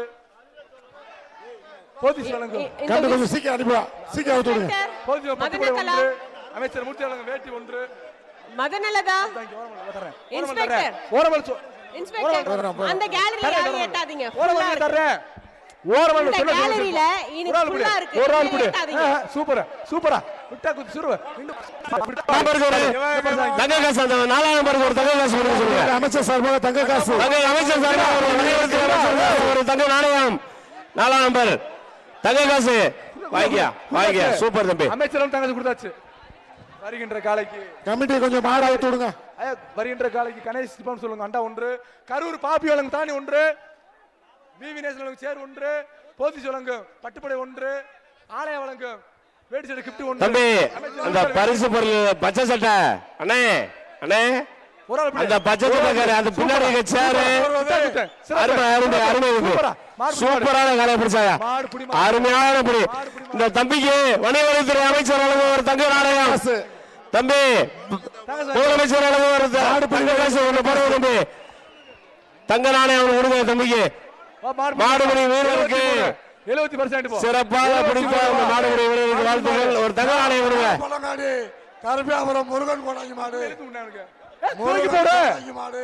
போதிஸ் வழங்கும் இந்த கண்டு கொஞ்சம் சீக்கிரம் அனுப்பிவா சீக்கிரம் அவுத்து விடுங்க போதிஸ் பத்து மதனகலா ஒன்று அமைச்சர் மூர்த்தி வழங்கும் வேட்டி ஒன்று மதனலதா இங்க ஓரமா தர்றேன். ஓரமா இன்ஸ்பெக்டர். தர்றேன். ஓரமா சொ- இன்ஸ்பெக்டர் அந்த கேலரியில தர்றேன், யாரும் தர்றேன். ஏத்தாதீங்க ஓரமா full-ஆ இங்க இருக்கு. தர்றேன். ஓரமா இந்த சொல்ல சொல்ல galleryல சொல்ல. இன்னைக்கு ஒரு ஆள் full-ஆ பிடி. இருக்கு. ஒரு ஆள் நீங்க பிடி. ஏத்தாதீங்க. ஆ, சூப்பர் சூப்பரா விட்டா குத்து சுருவ இன்னும் நம்பருக்கு ஒரு தங்க காசு அந்த நாலாம் நம்பருக்கு ஒரு தங்க காசு கொடுக்க சொல்லுங்க அமைச்சர் சார்பாக தங்க காசு தங்க அமைச்சர் சார்பா ஒரு வணிகத்துறை அமைச்சர் சார்பா ஒரு தங்க நாணயம் நாலாம் நம்பர் தங்க காசு வாங்கியா வாங்கியா சூப்பர் தம்பி அமைச்சரும் தங்கச்சி கொடுத்தாச்சு வருகின்ற காலைக்கு கமிட்டி கொஞ்சம் மாடு அவுத்து விடுங்க ஐயா, வருகின்ற காலைக்கு கணேஷ் சிப்பான் சொல்லுங்க அண்டா ஒன்று கரூர் பாப்பி வழங்கும் தானி ஒன்று விவி நேசன் வழங்கும் சேர் ஒன்று போதிஸ் வழங்கும் பட்டுப்படை ஒன்று ஆலய வழங்கும் வேடி சட்டை கிஃப்ட் ஒன்று தம்பி அமைச்சர் அந்த பரிசு பொருள் பச்சை சட்டை அண்ணே அண்ணே ஒரு ஆள் பிடி. அந்த பச்சை சட்டைக்காரு அந்த பின்னாடி இருக்க சேரு விட்டேன், விட்டேன். சிறப்பு. அருமை அருமை அருமை தம்பி. சூப்பரா. மாடு, சூப்பரான கலையை பிடிச்சாங்க மாடு, புடி, மாடு. அருமையான புடி மாடு, புடி, மாடு. இந்த தம்பிக்கு வணிகவரித்துறை அமைச்சர் வழங்கும் ஒரு தங்க நாணயம் காசு. தம்பி முதலமைச்சர் வழங்கும் ஒரு த- தங்க காசு ஒன்று போடுங்க தம்பி தங்க நாணயம் அவனுக்கு கொடுங்க தம்பிக்கு வா, மாடு, மாடுபிடி வீரருக்கு எழுபத்தி பர்சன்ட் போ சிறப்பாக பிடித்த அந்த மாடுபிடி வீரருக்கு வாழ்த்துக்கள் ஒரு தங்க நாணயம் கொடுங்க கொலங்காடி கருப்பியாபுரம் முருகன் கொண்டாங்கி மாடு எழுத்து முன்னே அவனுக்கு. ஏ, தூக்கி முருகன் போடு கொண்டாங்கி மாடு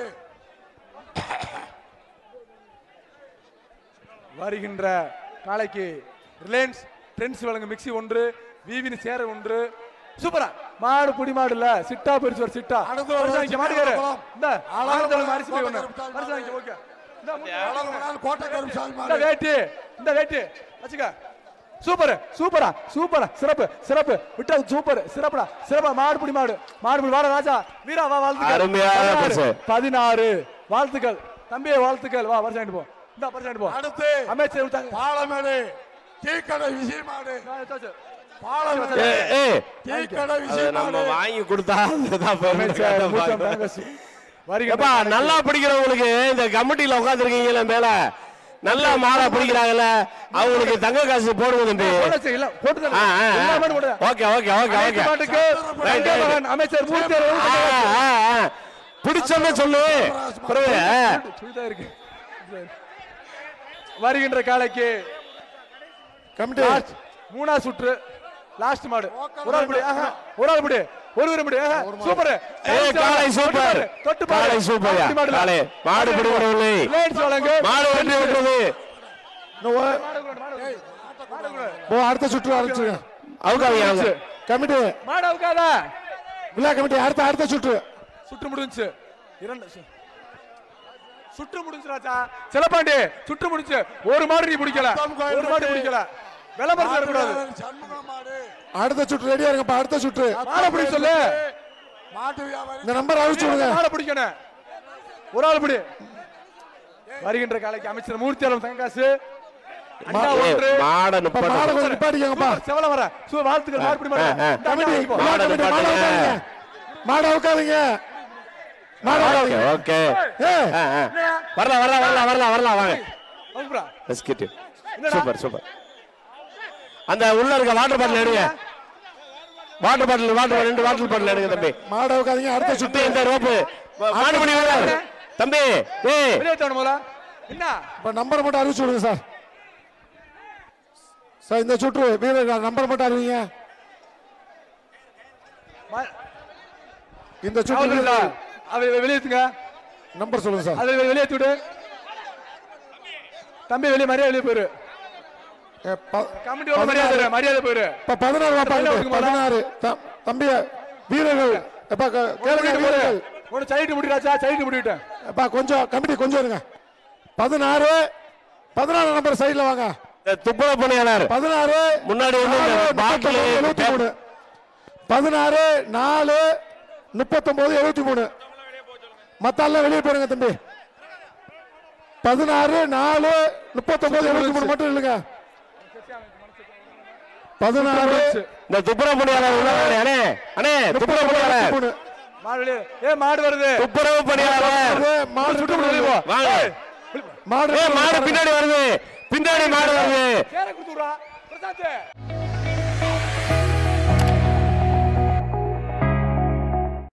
வருகின்ற காலைக்கு ரிலையன்ஸ் ட்ரெண்ட்ஸ் வழங்கும் மிக்ஸி ஒன்று விவின் சேர ஒன்று சூப்பரா மாடு புடி மாடு இல்ல சிட்டா பெருசு ஒரு சிட்டா அடுத்து ஒரு பரிசு வாங்கிக்க, மாட்டுக்காரு ஆலங்குளம். இந்த ஆலங்குளம் அரிசி போய் ஒண்ணு ஆலங்குளம் பரிசு வாங்கிக்க ஓகே இந்த மூணு- ஆலங்குளம் கோட்டை கருப்புசாமி இந்த மாடு வேட்டி இந்த வேட்டி வச்சுக்க சூப்பர் சூப்பரா சூப்பரா சிறப்பு சிறப்பு விட்டா சூப்பர் சிறப்புடா சிறப்பா மாடு புடி மாடு மாடு புடி வாட ராஜா வீரா வா வாழ்த்துக்கள் அருமையான பதினாறு, பரிசு. பதினாறு வாழ்த்துக்கள் தம்பி வாழ்த்துக்கள் வா பரிசு வாங்கிட்டு போ இந்த பரிசு வாங்கிட்டு போ அடுத்து அமைச்சர் விட்டாங்க பாலமேடு டீக்கடை விஜய் மாடு நான் எடுத்தாச்சு. பாலமேடு ஏய், ஏய், டீக்கடை அதை விஜய் நம்ம மாடு வாங்கி கொடுத்தா அதுதான் அமைச்சர் பெருமை. மூச்சம் தங்கச்சி. வருகின்ற எப்பா நல்லா பிடிக்கிறவங்களுக்கு இந்த கமிட்டியில உட்காந்துருக்கீங்களா மேல நல்லா மாடா பிடிக்கிறாங்கல்ல அவங்களுக்கு தங்க காசு போடுங்க தம்பி போடாச்சு, இல்ல, போட்டு தரேன். ஆ, ஆ, ஆ. எல்லா மாடும் போடு. ஓகே ஓகே ஓகே அனைத்து ஓகே மாட்டுக்கு ரைட், ரைட். மகன் அமைச்சர் மூர்த்தி ஆ, அவர்கள் ஆ, ஆ. பிடிச்சோன்னு சொல்லு பிறகு, ஆ. சுடிதான் இருக்கு வருகின்ற காலைக்கு கமிட்டி லாஸ்ட் மூணாவது சுற்று லாஸ்ட் மாடு ஒரு ஆள் பிடி ஆஹா, ஒரு ஆள் பிடி ஒரு ஒரு பிடி ஆஹா, சூப்பர் ஏய், காளை சூப்பர் தொட்டு பாரு காளை சூப்பர் மாடு மாடு காளை மாடு பிடிக்கிறவில்லை ரிலையன்ஸ் வழங்கு மாடு வெற்றி விட்டுறது இன்னும் ஒரு- ஓ அடுத்த சுற்று ஆரம்பிச்சுங்க அவுக்காதீங்க அவங்க கமிட்டி மாடு அவுக்காத விழா கமிட்டி அடுத்த அடுத்த சுற்று சுற்று முடிஞ்சு இரண்டு சு- சுற்று முடிஞ்சு ராஜா செலப்பாண்டி சுற்று முடிஞ்சு ஒரு மாடு நீ பிடிக்கல ஒரு மாடு பிடிக்கல விளம்பரம் தரக்கூடாது சண்முகம் மாடு அடுத்த சுற்று ரெடியா இருங்கப்பா அடுத்த சுற்று மாடை பிடி சொல்லு மாட்டு வியாபாரி இந்த நம்பர் அழிச்சு விடுங்க மாடை பிடிக்கணும் ஒரு ஆள் பிடி வருகின்ற காலைக்கு அமைச்சர் மூர்த்தி அளவு தங்காசு அண்ணா ஏய், ஒன்று மாடை இப்ப நிப்பாட்டு மாடு கொஞ்சம் நிப்பாட்டிக்கங்கப்பா சூப்பர், செவல வர சூ வாழ்த்துக்கள் மாடு பிடி மாடு ஆ, ஆ. இந்த கமிட்டி அண்ணா விழா மாடு கமிட்டி மாடு நிப்பாட்டுங்க. உட்காருங்க மாடு உட்காருங்க மாடு ஓகே உட்காருங்க ஓகே ஏய், ஆ, ஆ. வரலாம் வரலாம் வரலாம் வரலாம் வரலாம் வாங்க வாங்குறா. லெட்ஸ் கெட் சூப்பர் சூப்பர் அந்த உள்ள இருக்க வாட்டர் பாட்டில் எடுங்க வாட்டர் பாட்டில் வாட்டர் ரெண்டு வாட்டர் பாட்டில் எடுங்க தம்பி மாடு உட்காருங்க அடுத்த சுத்தி சுற்று இந்த ரோப்பு மாடுபடி வீரர் தம்பி ஏய் வெளியே தவண போல என்ன இப்ப நம்பர் மட்டும் அறிவிச்சு விடுங்க சார் சார் இந்த சுற்று வீரர் நம்பர் மட்டும் அறிவிங்க ம- இந்த சுற்று அவரு இல்ல. வீரர் அதை வெளியேத்துங்க நம்பர் சொல்லுங்க சார் அதை வெளியேத்தி விடு தம்பி வெளியே மரியாதை வெளியே போயிரு ஏ, ப- கமிட்டியோட மரியாதை இரு, மரியாதை போயிரு இப்ப பதினாறு வாப்பா வெளில இருக்கு. விடுங்க முதல்ல. பதினாறு த- தம்பி வீரர்கள் எப்பா க- கேளுங்க வீரர்கள் உன சைட்டு முடிடாச்சா சைட்டு முடிவிட்டேன் எப்பா கொஞ்சம் கமிட்டி கொஞ்சம் இருங்க பதினாறு பதினாறு நம்பர் சைடுல வாங்க இந்த துப்புரவு பணியாளர் பதினாறு முன்னாடி வந்து இந்த நாலு, பாட்டில் முப்பத்தொன்பது, எழுபத்தி மூணு பதினாறு நாலு முப்பத்தொன்பது எழுபத்தி மூணு மத்த எல்லாம் வெளியே போயிருங்க தம்பி பதினாறு நாலு முப்பத்தொன்பது எழுபத்தி மூணு மட்டும் இல்லைங்க பதினாறு இந்த துப்புரவு பணியாளர் உள்ளவரே, அண்ணே அண்ணே துப்புரவு பணியாளர் மூணு மாடு வெளியே. ஏ மாடு வருது துப்புரவு பணியாளர் இது மாடு சுட்டு வெளியே போ. வாங்க மாடு ஏய், மாடு பின்னாடி வருது பின்னாடி மாடு வருது சேர கொடுத்து விடுறா பிரசாந்த்